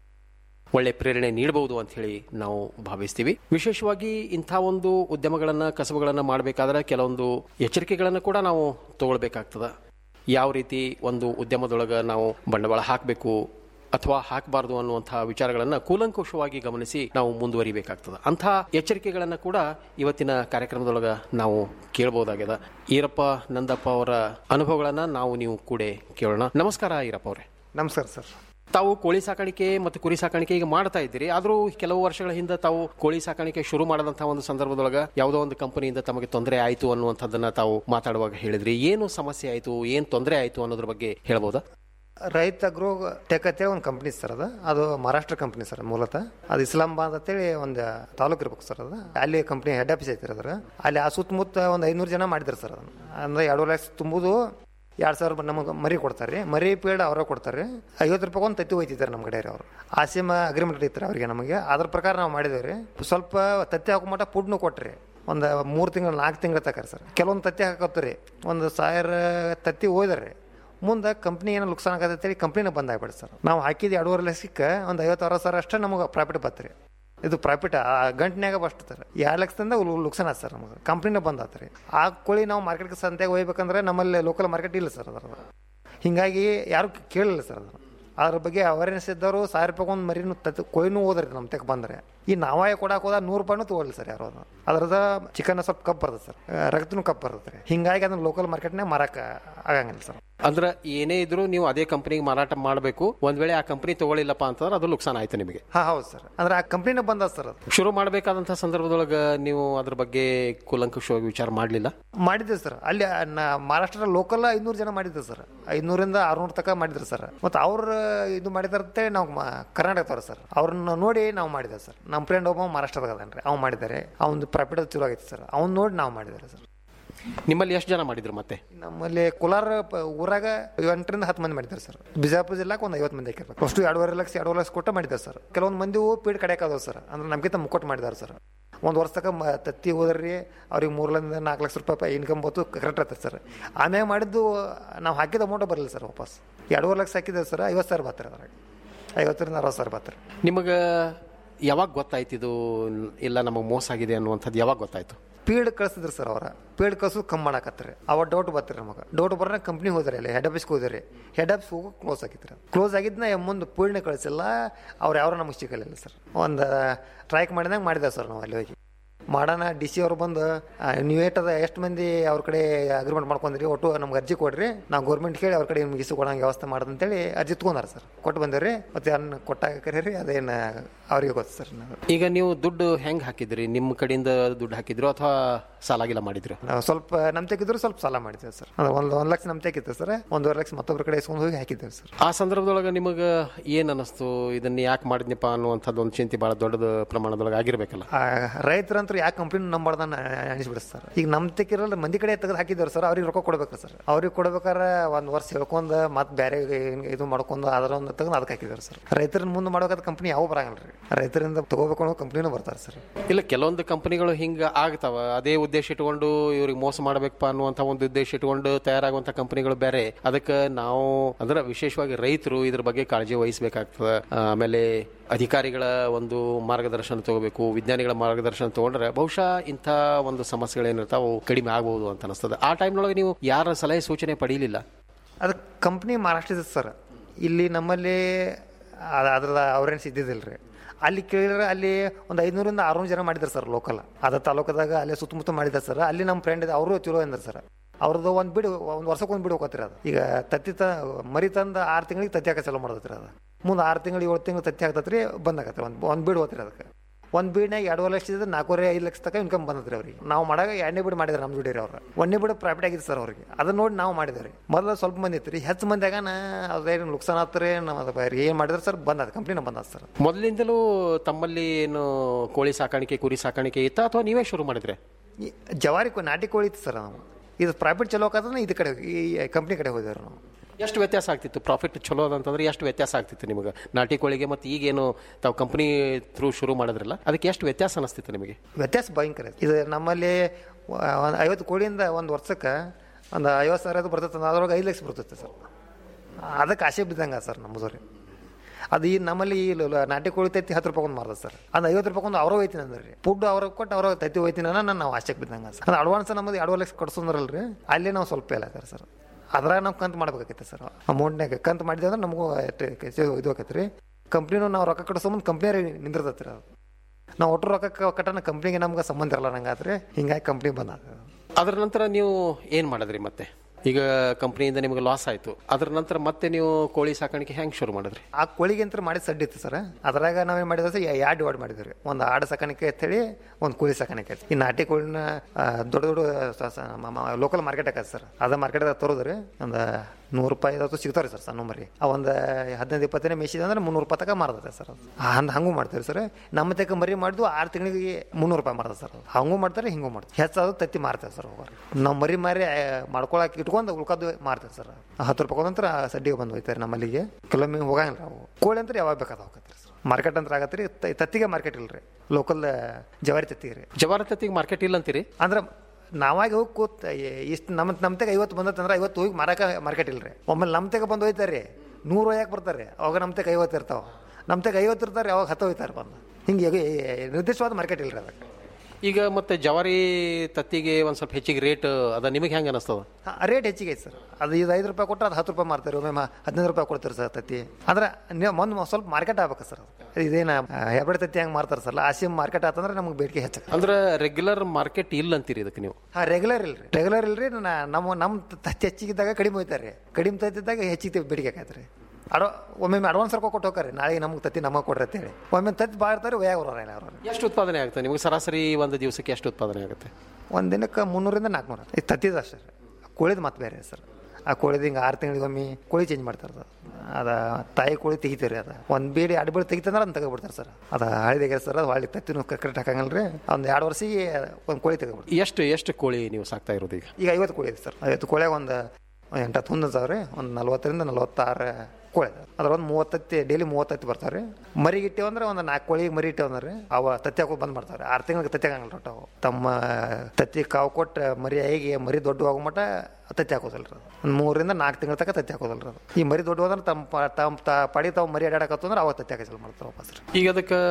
Speaker 18: ಒಳ್ಳೆ ಪ್ರೇರಣೆ ನೀಡಬಹುದು ಅಂತ ಹೇಳಿ ನಾವು ಭಾವಿಸ್ತೀವಿ ವಿಶೇಷವಾಗಿ ಇಂಥ ಒಂದು ಉದ್ಯಮಗಳನ್ನ ಕಸಬುಗಳನ್ನ ಮಾಡಬೇಕಾದ್ರೆ ಕೆಲವೊಂದು ಎಚ್ಚರಿಕೆಗಳನ್ನು ಕೂಡ ನಾವು ತಗೊಳ್ಬೇಕಾಗ್ತದ ಯಾವ ರೀತಿ ಒಂದು ಉದ್ಯಮದೊಳಗೆ ನಾವು ಬಂಡವಾಳ ಹಾಕಬೇಕು ಅಥವಾ ಹಾಕಬಾರದು ಅನ್ನುವಂತಹ ವಿಚಾರಗಳನ್ನ ಕೂಲಂಕುಷವಾಗಿ ಗಮನಿಸಿ ನಾವು ಮುಂದುವರಿಬೇಕಾಗ್ತದೆ ಅಂಥ ಎಚ್ಚರಿಕೆಗಳನ್ನ ಕೂಡ ಇವತ್ತಿನ ಕಾರ್ಯಕ್ರಮದೊಳಗ ನಾವು ಕೇಳಬಹುದಾಗ್ಯದ ಈರಪ್ಪ ನಂದಪ್ಪ ಅವರ ಅನುಭವಗಳನ್ನ ನಾವು ನೀವು ಕೂಡ ಕೇಳೋಣ ನಮಸ್ಕಾರ ಈರಪ್ಪ ಅವರೇ
Speaker 19: ನಮಸ್ಕಾರ ಸರ್
Speaker 18: ತಾವು ಕೋಳಿ ಸಾಕಾಣಿಕೆ ಮತ್ತು ಕುರಿ ಸಾಕಾಣಿಕೆ ಈಗ ಮಾಡ್ತಾ ಇದ್ದೀರಿ ಆದರೂ ಕೆಲವು ವರ್ಷಗಳ ಹಿಂದೆ ತಾವು ಕೋಳಿ ಸಾಕಾಣಿಕೆ ಶುರು ಮಾಡದಂತಹ ಒಂದು ಸಂದರ್ಭದೊಳಗ ಯಾವುದೋ ಒಂದು ಕಂಪನಿಯಿಂದ ತಮಗೆ ತೊಂದರೆ ಆಯಿತು ಅನ್ನುವಂಥದ್ದನ್ನ ತಾವು ಮಾತಾಡುವಾಗ ಹೇಳಿದ್ರಿ ಏನು ಸಮಸ್ಯೆ ಆಯಿತು ಏನು ತೊಂದರೆ ಆಯಿತು ಅನ್ನೋದ್ರ ಬಗ್ಗೆ ಹೇಳ್ಬೋದಾ
Speaker 19: ರೈತ ಗ್ರೋ ಟೆಕ್ ಅಂತೇಳಿ ಒಂದು ಕಂಪ್ನಿ ಸರ್ ಅದು ಅದು ಮಹಾರಾಷ್ಟ್ರ ಕಂಪ್ನಿ ಸರ್ ಮೂಲತಃ ಅದು ಇಸ್ಲಾಮಾಬಾದ್ ಅಂತೇಳಿ ಒಂದು ತಾಲೂಕು ಇರ್ಬೇಕು ಸರ್ ಅದು ಅಲ್ಲಿ ಕಂಪ್ನಿ ಹೆಡ್ ಆಫೀಸ್ ಐತಿ ಅದ್ರ ಅಲ್ಲಿ ಆ ಸುತ್ತಮುತ್ತ ಒಂದು ಐನೂರು ಜನ ಮಾಡಿದ್ರು ಸರ್ ಅದನ್ನು ಅಂದ್ರೆ ಎರಡೂವರೆ ಲಕ್ಷ ತುಂಬುದು ಎರಡು ಸಾವಿರ ನಮಗೆ ಮರಿ ಕೊಡ್ತಾರೆ ರೀ ಮರಿ ಪೇಡ್ ಅವರೇ ಕೊಡ್ತಾರೆ ಐವತ್ತು ರೂಪಾಯಿ ಒಂದು ತತ್ತಿ ಹೋಯ್ತಿದ್ದಾರೆ ನಮ್ಮ ಕಡೆ ಅವರು ಆಸಿಮ ಅಗ್ರಿಮೆಂಟ್ ಇತ್ತು ಅವರಿಗೆ ನಮಗೆ ಅದ್ರ ಪ್ರಕಾರ ನಾವು ಮಾಡಿದೇವೆ ರೀ ಸ್ವಲ್ಪ ತತ್ತಿ ಹಾಕೋ ಮಟ್ಟ ಫುಡ್ನು ಕೊಟ್ರಿ ಒಂದು ಮೂರು ತಿಂಗಳು ನಾಲ್ಕು ತಿಂಗಳು ತಕ ಸರ್ ಕೆಲವೊಂದು ತತ್ತಿ ಹಾಕತ್ತೀರಿ ಒಂದು ಸಾವಿರ ತತ್ತಿ ಹೋಯ್ದಾರೆ ಮುಂದೆ ಕಂಪ್ನಿ ಏನೋ ಲುಕ್ಸಾನ್ ಆಗತ್ತೆ ಅಂತೇಳಿ ಕಂಪ್ನಿನ ಬಂದ್ ಆಗ್ಬೇಡಿ ಸರ್ ನಾವು ಹಾಕಿದ ಎರಡೂವರೆ ಲಕ್ಷಕ್ಕೆ ಒಂದು ಐವತ್ತು ಅರವತ್ತು ಸಾವಿರ ಅಷ್ಟೇ ನಮಗೆ ಪ್ರಾಫಿಟ್ ಬತ್ರಿ ಇದು ಪ್ರಾಫಿಟ್ ಆ ಗಂಟನ್ಯಾಗ ಬಸ್ಟ್ ಸರ್ ಎರಡು ಲಕ್ಷದಿಂದ ಲುಕ್ಸಾನ್ ಆತ್ ಸರ್ ನಮಗೆ ಕಂಪ್ನಿನ ಬಂದ್ ಆತ್ರಿ ಆ ಕೋಳಿ ನಾವು ಮಾರ್ಕೆಟ್ಗೆ ಸಂತೆಗೆ ಹೋಗ್ಬೇಕಂದ್ರೆ ನಮ್ಮಲ್ಲಿ ಲೋಕಲ್ ಮಾರ್ಕೆಟ್ ಇಲ್ಲ ಸರ್ ಅದರ ಹಿಂಗಾಗಿ ಯಾರು ಕೇಳಿಲ್ಲ ಸರ್ ಅದನ್ನು ಅದ್ರ ಬಗ್ಗೆ ಅವೇರ್ನೆಸ್ ಇದ್ದವರು ಸಾವಿರ ರೂಪಾಯಿ ಒಂದು ಮರಿನೂ ತತ್ ಕೊಯ್ನೂ ಹೋದ್ರಿ ನಮ್ಮ ತೆಗೆ ಬಂದರೆ ಈ ನಾವಾಯ ಕೊಡಕ್ಕೆ ಹೋದ ನೂರು ರೂಪಾಯಿನೂ ತೊಗೊಳ್ಳಿ ಸರ್ ಯಾರು ಅದು ಅದ್ರದ ಚಿಕನ್ ಸ್ವಲ್ಪ ಕಪ್ ಬರ್ತದೆ ಸರ್ ರಕ್ತನೂ ಕಪ್ ಬರ್ತದೆ ರೀ ಹಿಂಗಾಗಿ ಅದನ್ನ ಲೋಕಲ್ ಮಾರ್ಕೆಟ್ನಾಗ ಮಾರಕ್ಕೆ ಆಗಂಗಿಲ್ಲ ಸರ್
Speaker 18: ಅಂದ್ರೆ ಏನೇ ಇದ್ರು ನೀವು ಅದೇ ಕಂಪನಿಗೆ ಮಾರಾಟ ಮಾಡಬೇಕು ಒಂದ್ ವೇಳೆ ಆ ಕಂಪನಿ ತಗೊಳ್ಳಿಲ್ಲಪ್ಪ ಅಂತಂದ್ರೆ ಅದು ನುಕ್ಸಾನ್ ಆಯ್ತು ನಿಮಗೆ
Speaker 19: ಹಾ ಹೌದು ಸರ್ ಅಂದ್ರೆ ಆ ಕಂಪ್ನಿನ ಬಂದ ಸರ್ ಅದು
Speaker 18: ಶುರು ಮಾಡಬೇಕಾದಂತಹ ಸಂದರ್ಭದೊಳಗ ನೀವು ಅದ್ರ ಬಗ್ಗೆ ಕೂಲಂಕುಷವಾಗಿ ವಿಚಾರ ಮಾಡಲಿಲ್ಲ
Speaker 19: ಮಾಡಿದ್ದೆ ಸರ್ ಅಲ್ಲಿ ನಾ- ಮಹಾರಾಷ್ಟ್ರ ಲೋಕಲ್ ಐನೂರು ಜನ ಮಾಡಿದ್ದೆ ಸರ್ ಐನೂರಿಂದ ಆರ್ನೂರು ತನಕ ಮಾಡಿದ್ರು ಸರ್ ಮತ್ತು ಅವ್ರು ಇದು ಮಾಡಿದಾರೆ ಅಂತೇಳಿ ನಾವು ಮ- ಕರ್ನಾಟಕದವ್ರು ಸರ್ ಅವ್ರನ್ನ ನೋಡಿ ನಾವು ಮಾಡಿದ್ದೇವೆ ಸರ್ ನಮ್ಮ ಫ್ರೆಂಡ್ ಒಬ್ಬ ಮಹಾರಾಷ್ಟ್ರದಾಗ ಅದಾನ್ರಿ ಅವ್ನು ಮಾಡಿದ್ದಾರೆ ಅವ್ನು ಪ್ರಾಫಿಟ್ ಚಲೋ ಆಗೈತೆ ಸರ್ ಅವ್ನು ನೋಡಿ ನಾವು ಮಾಡಿದ್ದಾರೆ ಸರ್
Speaker 18: ನಿಮ್ಮಲ್ಲಿ ಎಷ್ಟು ಜನ ಮಾಡಿದ್ರು ಮತ್ತೆ
Speaker 19: ನಮ್ಮಲ್ಲಿ ಕೋಲಾರ ಪ- ಊರಾಗ ಎಂಟರಿಂದ ಹತ್ತು ಮಂದಿ ಮಾಡಿದ್ದಾರೆ ಸರ್ ಬಿಜಾಪುರ ಜಿಲ್ಲಾಕ್ ಒಂದು ಐವತ್ತು ಮಂದಿ ಹಾಕಿರ್ಬೇಕು ಅಷ್ಟು ಎರಡೂವರೆ ಲಕ್ಷ ಎರಡೂವರೆ ಲಕ್ಷ ಕೊಟ್ಟು ಮಾಡಿದ್ದಾರೆ ಸರ್ ಕೆಲವೊಂದು ಮಂದಿ ಪೀಡ್ ಕಡೆಯಾಕ ಅದಾವ ಸರ್ ಅಂದ್ರೆ ನಮ್ಗಿಂತ ಮುಕ್ಕೊಟ್ಟು ಮಾಡಿದ್ದಾರೆ ಸರ್ ಒಂದು ವರ್ಷ ತನಕ ಮ ತತ್ತಿ ಹೋದ್ರಿ ಅವ್ರಿಗೆ ಮೂರರಿಂದ ನಾಲ್ಕು ಲಕ್ಷ ರೂಪಾಯಿ ಇನ್ಕಮ್ ಬಂತು ಕರೆಕ್ಟ್ ಆಗ್ತದೆ ಸರ್ ಆಮ್ಯಾಗ ಮಾಡಿದ್ದು ನಾವು ಹಾಕಿದ ಅಮೌಂಟ್ ಬರಲಿಲ್ಲ ಸರ್ ವಾಪಸ್ ಎರಡೂವರೆ ಲಕ್ಷ ಹಾಕಿದ್ದೇವೆ ಸರ್ ಐವತ್ತು ಸಾವಿರ ಬರ್ತಾರೆ ಅದ್ರಾಗ ಐವತ್ತರಿಂದ ಅರವತ್ತು ಸಾವಿರ ಬರ್ತಾರೆ
Speaker 18: ನಿಮಗೆ ಯಾವಾಗ ಗೊತ್ತಾಯ್ತು ಇದು ಇಲ್ಲ ನಮಗೆ ಮೋಸ ಆಗಿದೆ ಅನ್ನುವಂಥದ್ದು ಯಾವಾಗ ಗೊತ್ತಾಯ್ತು
Speaker 19: ಪೀಡ್ ಕಳಿಸಿದ್ರು ಸರ್ ಅವರ ಪೀಡ್ ಕಳ್ಸೋದು ಕಮ್ಮಿ ಮಾಡಕತ್ತಾರೆ ಅವ ಡೌಟ್ ಬರ್ತಾರೆ ನಮಗೆ ಡೌಟ್ ಬರೋಣ ಕಂಪ್ನಿ ಹೋದ್ರಿ ಅಲ್ಲಿ ಹೆಡ್ ಆಫೀಸ್ಗೆ ಹೋದ್ರಿ ಹೆಡ್ ಆಫೀಸ್ ಹೋಗೋ ಕ್ಲೋಸ್ ಆಗಿತ್ತು ಕ್ಲೋಸ್ ಆಗಿದ್ನ ಮುಂದೆ ಪೀಡ್ನ ಕಳಿಸಿಲ್ಲ ಅವ್ರು ಯಾರು ನಮಗೆ ಸಿಗಲಿಲ್ಲ ಸರ್ ಒಂದು ಟ್ರೈಕ್ ಮಾಡಿದಾಗ ಮಾಡಿದೆ ಸರ್ ನಾವು ಅಲ್ಲಿ ಹೋಗಿ ಮಾಡೋಣ ಡಿ ಸಿ ಅವ್ರು ಬಂದು ಆ, ನೀವು ಏಟದ ಎಷ್ಟು ಮಂದಿ ಅವ್ರ ಕಡೆ ಅಗ್ರಿಮೆಂಟ್ ಮಾಡ್ಕೊಂಡ್ರಿ ಒಟ್ಟು ನಮ್ಗೆ ಅರ್ಜಿ ಕೊಡ್ರಿ ನಾವು ಗೌರ್ಮೆಂಟ್ ಕೇಳಿ ಅವ್ರ ಕಡೆ ನಿಮ್ಗೆ ಇಸು ಕೊಡೋಂಗೆ ವ್ಯವಸ್ಥೆ ಮಾಡೋದು ಅಂತೇಳಿ ಅರ್ಜಿ ತಗೊಂಡಾರ ಸರ್ ಕೊಟ್ಟು ಬಂದೇವ್ರಿ ಮತ್ತೆ ಅನ್ನ ಕೊಟ್ಟಾಗ ಕರೀರಿ ಅದೇನು ಅವ್ರಿಗೆ ಗೊತ್ತು ಸರ್ ನಾವು
Speaker 18: ಈಗ ನೀವು ದುಡ್ಡು ಹೆಂಗೆ ಹಾಕಿದ್ರಿ ನಿಮ್ಮ ಕಡೆಯಿಂದ ದುಡ್ಡು ಹಾಕಿದ್ರು ಅಥವಾ ಸಾಲಾಗಿಲ್ಲ ಮಾಡಿದ್ರು
Speaker 19: ನಾವು ಸ್ವಲ್ಪ ನಮ್ ತೆಗಿದ್ರು ಸ್ವಲ್ಪ ಸಾಲ ಮಾಡಿದ್ದೇವೆ ಸರ್ ಅಂದ್ರೆ ಒಂದು ಒಂದು ಲಕ್ಷ ನಮ್ ತೆಗಿತ್ತು ಸರ್ ಒಂದೂವರೆ ಲಕ್ಷ ಮತ್ತೊಬ್ಬರ ಕಡೆ ಇಸ್ಕೊಂಡು ಹೋಗಿ ಹಾಕಿದ್ದೇವೆ ಸರ್
Speaker 18: ಆ ಸಂದರ್ಭದೊಳಗೆ ನಿಮಗೆ ಏನು ಅನ್ನಿಸ್ತು ಇದನ್ನ ಯಾಕೆ ಮಾಡಿದ್ನಪ್ಪ ಅನ್ನುವಂಥದ್ದು ಒಂದು ಚಿಂತೆ ಭಾಳ ದೊಡ್ಡದ ಪ್ರಮಾಣದೊಳಗೆ ಆಗಿರ್ಬೇಕಲ್ಲ
Speaker 19: ಆ, ರೈತರಂತೂ ಯಾವ ಕಂಪ್ನಿ ನಂಬಾರ್ದ ಅನಿಸ್ಬಿಡುತ್ತೆ ಸರ್ ಈಗ ನಮ್ ತೆಗಿರಲ್ಲ ಮಂದಿ ಕಡೆ ತೆಗೆದು ಹಾಕಿದ್ದೇವೆ ಸರ್ ಅವ್ರಿಗೆ ರೊಕ್ಕ ಕೊಡ್ಬೇಕು ಸರ್ ಅವ್ರಿಗೆ ಕೊಡ್ಬೇಕಾದ್ರೆ ಒಂದು ವರ್ಷ ಹೇಳ್ಕೊಂಡು ಮತ್ತೆ ಬೇರೆ ಇದು ಮಾಡ್ಕೊಂಡು ಅದರ ಒಂದು ತೆಗೆದು ಅದಕ್ಕೆ ಹಾಕಿದ್ದಾರೆ ಸರ್ ರೈತರ ಮುಂದೆ ಮಾಡ್ಬೇಕಾದ ಕಂಪ್ನಿ ಯಾವ ಬರಂಗಿಲ್ಲ ರೀ ರೈತರಿಂದ ತಗೋಬೇಕು ಅನ್ನೋ ಕಂಪ್ನಿನೂ ಬರ್ತಾರೆ ಸರ್
Speaker 18: ಇಲ್ಲ ಕೆಲವೊಂದು ಕಂಪನಿಗಳು ಹಿಂಗೆ ಆಗ್ತಾವ ಅದೇ ಉದ್ದೇಶ ಇಟ್ಕೊಂಡು ಇವ್ರಿಗೆ ಮೋಸ ಮಾಡಬೇಕಪ್ಪ ಅನ್ನುವಂಥ ಒಂದು ಉದ್ದೇಶ ಇಟ್ಕೊಂಡು ತಯಾರಾಗುವಂಥ ಕಂಪನಿಗಳು ಬೇರೆ ಅದಕ್ಕೆ ನಾವು ಅಂದ್ರೆ ವಿಶೇಷವಾಗಿ ರೈತರು ಇದ್ರ ಬಗ್ಗೆ ಕಾಳಜಿ ವಹಿಸಬೇಕಾಗ್ತದೆ ಆಮೇಲೆ ಅಧಿಕಾರಿಗಳ ಒಂದು ಮಾರ್ಗದರ್ಶನ ತಗೋಬೇಕು ವಿಜ್ಞಾನಿಗಳ ಮಾರ್ಗದರ್ಶನ ತಗೊಂಡ್ರೆ ಬಹುಶಃ ಇಂಥ ಒಂದು ಸಮಸ್ಯೆಗಳೇನಿರ್ತಾವೆ ಅವು ಕಡಿಮೆ ಆಗ್ಬೋದು ಅಂತ ಅನಿಸ್ತದೆ ಆ ಟೈಮ್ನೊಳಗೆ ನೀವು ಯಾರ ಸಲಹೆ ಸೂಚನೆ ಪಡೀಲಿಲ್ಲ
Speaker 19: ಅದು ಕಂಪ್ನಿ ಮಹಾರಾಷ್ಟ್ರದ ಸರ್ ಇಲ್ಲಿ ನಮ್ಮಲ್ಲಿ ಅದ್- ಅದ್ರದ ಅವ್ರೇನು ಸಿದ್ದಿದ್ದಿಲ್ಲ ರೀ ಅಲ್ಲಿ ಕೇಳಿದ್ರೆ ಅಲ್ಲಿ ಒಂದು ಐದುನೂರಿಂದ ಆರುನೂರು ಜನ ಮಾಡಿದ್ದಾರೆ ಸರ್ ಲೋಕಲ್ ಅದ ತಾಲೂಕದಾಗ ಅಲ್ಲೇ ಸುತ್ತಮುತ್ತ ಮಾಡಿದ್ದಾರೆ ಸರ್ ಅಲ್ಲಿ ನಮ್ಮ ಫ್ರೆಂಡ್ ಇದೆ ಅವರು ಚಲೋ ಅಂದ್ರು ಸರ್ ಅವ್ರದ್ದು ಒಂದು ಬಿಡು ಒಂದು ವರ್ಷಕ್ಕೆ ಒಂದು ಬಿಡು ಹೋಗತ್ರಿ ಅದು ಈಗ ತತ್ತಿ ತ ಮರಿ ತಂದು ಆರು ತಿಂಗಳಿಗೆ ತತ್ತಿ ಹಾಕೋ ಚಲೋ ಮಾಡತ್ರಿ ಅದು ಮುಂದೆ ಆರು ತಿಂಗಳು ಏಳು ತಿಂಗಳು ತತ್ತಿ ಹಾಕ್ತತ್ರಿ ಬಂದಾಗತ್ತೆ ಒಂದು ಒಂದು ಬೀಡು ಹೋಗ್ತೀರಿ ಅದಕ್ಕೆ ಒಂದು ಬೀಡ್ನಾಗ ಎರಡುವರೆ ಲಕ್ಷದ ನಾಲ್ಕೂವರೆ ಐದು ಲಕ್ಷ ತನಕ ಇನ್ಕಮ್ ಬಂದತ್ರಿ ಅವ್ರಿಗೆ ನಾವು ಮಾಡಾಗ ಎರಡನೇ ಬೀಡು ಮಾಡಿದ್ರೆ ನಮ್ಮ ದುಡಿರಿ ಅವ್ರು ಒಂದನೇ ಬೀಡು ಪ್ರಾಫಿಟ್ ಆಗಿದೆ ಸರ್ ಅವ್ರಿಗೆ ಅದನ್ನ ನೋಡಿ ನಾವು ಮಾಡಿದ್ರಿ ಮೊದಲು ಸ್ವಲ್ಪ ಮಂದಿ ಇತ್ತು ರೀ ಹೆಚ್ಚು ಮಂದಿಯಾಗ ನಾ ಅದೇನು ನುಕ್ಸಾನ್ ಆತ್ರಿ ನಾವು ಅದು ಏನು ಮಾಡಿದ್ರೆ ಸರ್ ಬಂದದ ಕಂಪ್ನಿನ ಬಂದದ ಸರ್
Speaker 18: ಮೊದಲಿಂದಲೂ ತಮ್ಮಲ್ಲಿ ಏನು ಕೋಳಿ ಸಾಕಾಣಿಕೆ ಕುರಿ ಸಾಕಾಣಿಕೆ ಇತ್ತ ಅಥವಾ ನೀವೇ ಶುರು ಮಾಡಿದ್ರೆ
Speaker 19: ಈ ಜವಾರಿ ಕೋ- ನಾಟಿ ಕೋಳಿ ಇತ್ತು ಸರ್ ನಾವು ಇದು ಪ್ರಾಫಿಟ್ ಚಲೋ ಆಕದ್ರೆ ಇದು ಕಡೆ ಈ ಕಂಪ್ನಿ ಕಡೆ ಹೋದೇವ್ರಿ ನಾವು
Speaker 18: ಎಷ್ಟು ವ್ಯತ್ಯಾಸ ಆಗ್ತಿತ್ತು ಪ್ರಾಫಿಟ್ ಚಲೋ ಅದಂತಂದ್ರೆ ಎಷ್ಟು ವ್ಯತ್ಯಾಸ ಆಗ್ತಿತ್ತು ನಿಮಗೆ ನಾಟಿ ಕೋಳಿಗೆ ಮತ್ತು ಈಗೇನು ತಾವು ಕಂಪನಿ ಥ್ರೂ ಶುರು ಮಾಡಿದ್ರಲ್ಲ ಅದಕ್ಕೆ ಎಷ್ಟು ವ್ಯತ್ಯಾಸ ಅನಿಸ್ತಿತ್ತು ನಿಮಗೆ
Speaker 19: ವ್ಯತ್ಯಾಸ ಭಯಂಕರ ಐತಿ. ಇದು ನಮ್ಮಲ್ಲಿ ಒಂದು ಐವತ್ತು ಕೋಳಿಯಿಂದ ಒಂದು ವರ್ಷಕ್ಕೆ ಒಂದು ಐವತ್ತು ಸಾವಿರ ಅದು ಬರ್ತೈತೆ ಅದ್ರೊಳಗೆ ಐದು ಲಕ್ಷ ಬರ್ತೈತೆ ಸರ್ ಅದಕ್ಕೆ ಆಸೆ ಬಿದ್ದಂಗೆ ಸರ್ ನಮ್ಮದು ರೀ ಅದು ಈ ನಮ್ಮಲ್ಲಿ ಈ ಲ- ಲ- ನಾಟಿ ಕೋಳಿ ತತ್ತಿ ಹತ್ತು ರೂಪಾಯಿ ಒಂದು ಮಾರ್ದ ಸರ್ ಅದು ಐವತ್ತು ರೂಪಾಯಿ ಒಂದು ಅವ್ರ ಹೋಯ್ತೀನಿ ಅಂದ್ರೆ ರೀ ಫುಡ್ ಅವ್ರಿಗೆ ಕೊಟ್ಟು ಅವ್ರ ತತ್ತಿ ಹೋಯ್ತೀನಿ ಅನ್ನೋ ನಾವು ಆಸೆಗೆ ಬಿದ್ದಂಗೆ ಸರ್ ಅದು ಅಡ್ವಾನ್ಸ್ ನಮ್ಮದು ಎರಡು ಲಕ್ಷ ಕೊಡ್ಸಂದ್ರಲ್ಲ ರೀ ಅಲ್ಲಿ ನಾವು ಸ್ವಲ್ಪ ಫೇಲ್ ಆಗ್ತಾರೆ ಸರ್ ಅದ್ರಾಗ ನಾವು ಕಂತು ಮಾಡ್ಬೇಕಾಗೈತೆ ಸರ್ ಅಮೌಂಟ್ನಾಗ ಕಂತು ಮಾಡಿದ್ವಿ ಅಂದ್ರೆ ನಮಗೂ ಎಷ್ಟು ಇದು ಆಕೈತೆ ರೀ ಕಂಪ್ನಿನೂ ನಾವು ರೊಕ್ಕ ಕಟ್ಟಿಸೋ ಮುಂದೆ ಕಂಪ್ನಿಯವ್ರು ನಿಂದಿರ್ತೈತೆ ರೀ ಅದು ನಾವು ಒಟ್ಟು ರೊಕ್ಕ ಕ- ಕಟ್ಟೋಣ ಕಂಪ್ನಿಗೆ ನಮ್ಗೆ ಸಂಬಂಧ ಇರಲ್ಲ ನಂಗಾದ್ರೆ ಹಿಂಗಾಗಿ ಕಂಪ್ನಿ ಬಂದ
Speaker 18: ಅದರ ನಂತರ ನೀವು ಏನು ಮಾಡಿದ್ರಿ ಮತ್ತೆ ಈಗ ಕಂಪ್ನಿಯಿಂದ ನಿಮಗೆ ಲಾಸ್ ಆಯಿತು ಅದರ ನಂತರ ಮತ್ತೆ ನೀವು ಕೋಳಿ ಸಾಕಾಣಿಕೆ ಹೆಂಗೆ ಶುರು ಮಾಡಿದ್ರಿ
Speaker 19: ಆ ಕೋಳಿಗೆ ಅಂತ ಮಾಡಿದ ಸಡ್ಡಿ ಇತ್ತು ಸರ್ ಅದ್ರಾಗ ನಾವೇನು ಮಾಡಿದ್ರೆ ಸರ್ ಎರಡು ಡಿವೈಡ್ ಮಾಡಿದ್ವಿ ಒಂದು ಆಡು ಸಾಕಾಣಿಕೆ ಅಂತೇಳಿ ಒಂದು ಕೋಳಿ ಸಾಕಾಣಿಕೆ ಐತಿ ಈ ನಾಟಿ ಕೋಳಿನ ಆ, ದೊಡ್ಡ ದೊಡ್ಡ ಲೋಕಲ್ ಮಾರ್ಕೆಟ್ ಆಕೈತೆ ಸರ್ ಅದ ಮಾರ್ಕೆಟ್ದಾಗ ತರೋದ್ರಿ ಒಂದು ನೂರು ರೂಪಾಯಿ ಅದು ಸಿಗ್ತಾವ್ರಿ ಸರ್ ಸಣ್ಣ ಮರಿ ಆ ಒಂದು ಹದಿನೈದು ಇಪ್ಪತ್ತನೇ ಮೇಸಿದ ಅಂದ್ರೆ ಮುನ್ನೂರು ರೂಪಾಯಿ ತನಕ ಮಾರ್ತದೆ ಸರ್ ಅದು ಹಂಗೆ ಹಂಗೂ ಮಾಡ್ತೀವಿ ಸರ್ ನಮ್ಮ ತಕ್ಕ ಮರಿ ಮಾಡಿದ್ವು ಆರು ತಿಂಗಳಿಗೆ ಮುನ್ನೂರು ರೂಪಾಯಿ ಮಾರ್ತದೆ ಸರ್ ಅದು ಹಂಗೂ ಮಾಡ್ತಾರೆ ಹಿಂಗೂ ಮಾಡ್ತಾರೆ ಹೆಚ್ಚಾದ್ರು ತತ್ತಿ ಮಾರ್ತೇವೆ ಸರ್ ಹೋಗೋರು ನಾವು ಮರಿ ಮಾರಿ ಆ, ಮಾಡ್ಕೊಳಕ್ಕೆ ಇಟ್ಕೊಂಡು ಉಳ್ಕೋದು ಮಾರ್ತೇವೆ ಸರ್ ಹತ್ತು ರೂಪಾಯಿ ನಂತರ ಸಡ್ಡಿಗೆ ಬಂದು ಹೋಯ್ತಾರೆ ನಮ್ಮಲ್ಲಿಗೆ ಕೆಲವೊಮ್ಮೆ ಹೋಗಂಗಿಲ್ಲ ಅವು ಕೋಳಿ ಅಂತ ಯಾವಾಗ ಬೇಕಾದ ಹೋಗತ್ರಿ ಸರ್ ಮಾರ್ಕೆಟ್ ಅಂತ ಆಗತ್ರಿ ತ- ತತ್ತಿಗೆ ಮಾರ್ಕೆಟ್ ಇಲ್ರಿ ಲೋಕಲ್ ಜವಾರಿ ತತ್ತಿಗೆ ರೀ
Speaker 18: ಜವಾರ ತತ್ತಿಗೆ ಮಾರ್ಕೆಟ್ ಇಲ್ಲ ಅಂತೀರಿ
Speaker 19: ಅಂದ್ರೆ ನಾವಾಗಿ ಹೋಗಿ ಕೂತ್ ಇಷ್ಟು ನಮ್ಮ ನಮ್ಮ ತೆಗೆ ಐವತ್ತು ಬಂದತ್ತಂದ್ರೆ ಐವತ್ತು ಹೋಗಿ ಮಾರಾಕ ಮಾರ್ಕೆಟ್ ಇಲ್ರಿ ಒಮ್ಮೆ ನಮ್ಮ ತೆಗೆ ಬಂದು ಹೋಯ್ತಾರೆ ನೂರು ಒಯ್ಯಾಕೆ ಬರ್ತಾರೆ ಅವಾಗ ನಮ್ಮ ತೆಗೆ ಐವತ್ತು ಇರ್ತಾವ ನಮ್ಮ ತೆಗೆ ಐವತ್ತು ಇರ್ತಾರೆ ಅವಾಗ ಹತ್ತು ಹೋಯ್ತಾರೆ ಬಂದು ಹಿಂಗೆ ನಿರ್ದಿಷ್ಟವಾದ ಮಾರ್ಕೆಟ್ ಇಲ್ರಿ ಅದಕ್ಕೆ
Speaker 18: ಈಗ ಮತ್ತೆ ಜವಾರಿ ತತ್ತಿಗೆ ಒಂದು ಸ್ವಲ್ಪ ಹೆಚ್ಚಿಗೆ ರೇಟ್ ಅದ ನಿಮಗೆ ಹೆಂಗೆ ಅನಿಸ್ತದ
Speaker 19: ರೇಟ್ ಹೆಚ್ಚಿಗೆ ಐತೆ ಸರ್ ಅದು ಇದು ಐದು ರೂಪಾಯಿ ಕೊಟ್ಟರೆ ಅದು ಹತ್ತು ರೂಪಾಯಿ ಮಾರ್ತಾರೆ ಒಮ್ಮೆ ಮ- ಹದಿನೈದು ರೂಪಾಯಿ ಕೊಡ್ತಾರೆ ಸರ್ ತತ್ತಿ ಅಂದ್ರೆ ನೀವು ಒಂದು ಸ್ವಲ್ಪ ಮಾರ್ಕೆಟ್ ಆಗ್ಬೇಕು ಸರ್ ಅದು ಇದೇನ ಹೆಬ್ಬಡೆ ತತ್ತಿ ಹೆಂಗೆ ಮಾರ್ತಾರೆ ಸರ್ ಆ ಸಿಮ್ ಮಾರ್ಕೆಟ್ ಆತಂದ್ರೆ ನಮ್ಗೆ ಬೇಡಿಕೆ ಹೆಚ್ಚಾಗ
Speaker 18: ಅಂದ್ರೆ ರೆಗ್ಯುಲರ್ ಮಾರ್ಕೆಟ್ ಇಲ್ಲ ಅಂತೀರಿ ಇದಕ್ಕೆ ನೀವು
Speaker 19: ಹಾಂ ರೆಗ್ಯುಲರ್ ಇಲ್ರಿ ರೆಗ್ಯುಲರ್ ಇಲ್ರಿ ನಾ- ನಮ್ಮ ನಮ್ಮ ತತ್ತಿ ಹೆಚ್ಚಿಗಿದ್ದಾಗ ಕಡಿಮೆ ಹೋಯ್ತಾರೆ ರೀ ಕಡಿಮೆ ತತ್ತಿದ್ದಾಗ ಹೆಚ್ಚಿಗೆ ಬೇಡಿಕೆ ಆಕೈತೆ ರೀ ಅಡ್ವ ಒಮ್ಮೆ ಅಡ್ವಾನ್ಸ್ ರೊಕ್ಕ ಕೊಟ್ಟು ಹೋಗ್ತಾರೆ ನಾಳೆ ನಮ್ಗೆ ತತ್ತಿ ನಮಗೆ ಕೊಡ್ರಿ ಅಂತೇಳಿ ಒಮ್ಮೆ ತತ್ತಿ ಭಾಳ ಇರ್ತಾರೆ ಒಯ್ಯಾಗ ಬರೋರ ಅವ್ರು
Speaker 18: ಎಷ್ಟು ಉತ್ಪಾದನೆ ಆಗುತ್ತೆ ನಿಮಗೆ ಸರಾಸರಿ ಒಂದು ದಿವಸಕ್ಕೆ ಎಷ್ಟು ಉತ್ಪಾದನೆ ಆಗುತ್ತೆ
Speaker 19: ಒಂದು ದಿನಕ್ಕೆ ಮುನ್ನೂರಿಂದ ನಾಲ್ಕುನೂರು ಇದು ತತ್ತಿದ ಅಷ್ಟೇ ರೀ ಕೋಳಿದು ಮತ್ತೆ ಬೇರೆ ಸರ್ ಆ ಕೋಳಿದು ಹಿಂಗೆ ಆರು ತಿಂಗಳಿಗೊಮ್ಮೆ ಕೋಳಿ ಚೇಂಜ್ ಮಾಡ್ತಾರೆ ಅದು ಅದ ತಾಯಿ ಕೋಳಿ ತೆಗಿತೀವಿ ರೀ ಅದು ಒಂದು ಬೀಡಿ ಎರಡು ಬೀಡಿ ತೆಗಿತಂದ್ರೆ ಅದನ್ನ ತೆಗೆದ್ಬಿಡ್ತಾರೆ ಸರ್ ಅದು ಹಳಿದಾಗೆ ಸರ್ ಅದು ಹೊಳ್ಳಿ ತತ್ತಿನೂ ಕರೆಕ್ಟ್ ಹಾಕಂಗಿಲ್ಲ ರೀ ಒಂದು ಎರಡು ವರ್ಷಕ್ಕೆ ಒಂದು ಕೋಳಿ ತೆಗೆದ್ಬಿಡ್ತಾರೆ
Speaker 18: ಎಷ್ಟು ಎಷ್ಟು ಕೋಳಿ ನೀವು ಸಾಕ್ತಾ ಇರೋದು ಈಗ
Speaker 19: ಈಗ ಐವತ್ತು ಕೋಳಿ ಇದೆ ಸರ್ ಐವತ್ತು ಕೋಳಿಯಾಗ ಒಂದು ಎಂಟತ್ತು ಹುಂದ ಅದಾವೆ ರೀ ಒಂದು ನಲ್ವತ್ತರಿಂದ ನಲ್ವತ್ತಾರು ಕೋಳಿ ಅದ್ರ ಒಂದು ಮೂವತ್ತತ್ತಿ ಡೈಲಿ ಮೂವತ್ತತ್ತಿ ಬರ್ತಾರೆ ಮರಿ ಇಟ್ಟಿವ್ ಅಂದ್ರೆ ಒಂದು ನಾಲ್ಕು ಕೋಳಿ ಮರಿ ಇಟ್ಟಿವ್ ಅಂದ್ರೆ ಅವ ತತ್ತಿ ಹಾಕೋದು ಬಂದ್ ಮಾಡ್ತಾರೆ ಆರು ತಿಂಗಳಿಗೆ ತತ್ತಿ ಆಗಂಗಿಲ್ಲ ಒಟ್ಟು ಅವು ತಮ್ಮ ತತ್ತಿ ಕಾವು ಕೊಟ್ಟು ಮರಿ ಹೇಗೆ ಮರಿ ದೊಡ್ಡ ಆಗೋ ಮಟ್ಟ ತತ್ತಿ ಹಾಕೋದಲ್ರಿ ಅದು ಒಂದು ಮೂರರಿಂದ ನಾಲ್ಕು ತಿಂಗಳ ತನಕ ತತ್ತಿ ಹಾಕೋದಲ್ರಿ ಅದು ಈ ಮರಿ ದೊಡ್ಡ ಅಂದ್ರೆ ತಮ್ಮ ಪ- ತಮ್ಮ ತ ಪಡಿ ತಾವು ಮರಿ ಅಡ್ಯಾಡಕತ್ತು ಅಂದ್ರೆ ಅವ ತತ್ತಿ ಹಾಕಿ ಮಾಡ್ತಾರೆ ವಾಪಸ್ ರೀ
Speaker 18: ಈಗ ಅದಕ್ಕೆ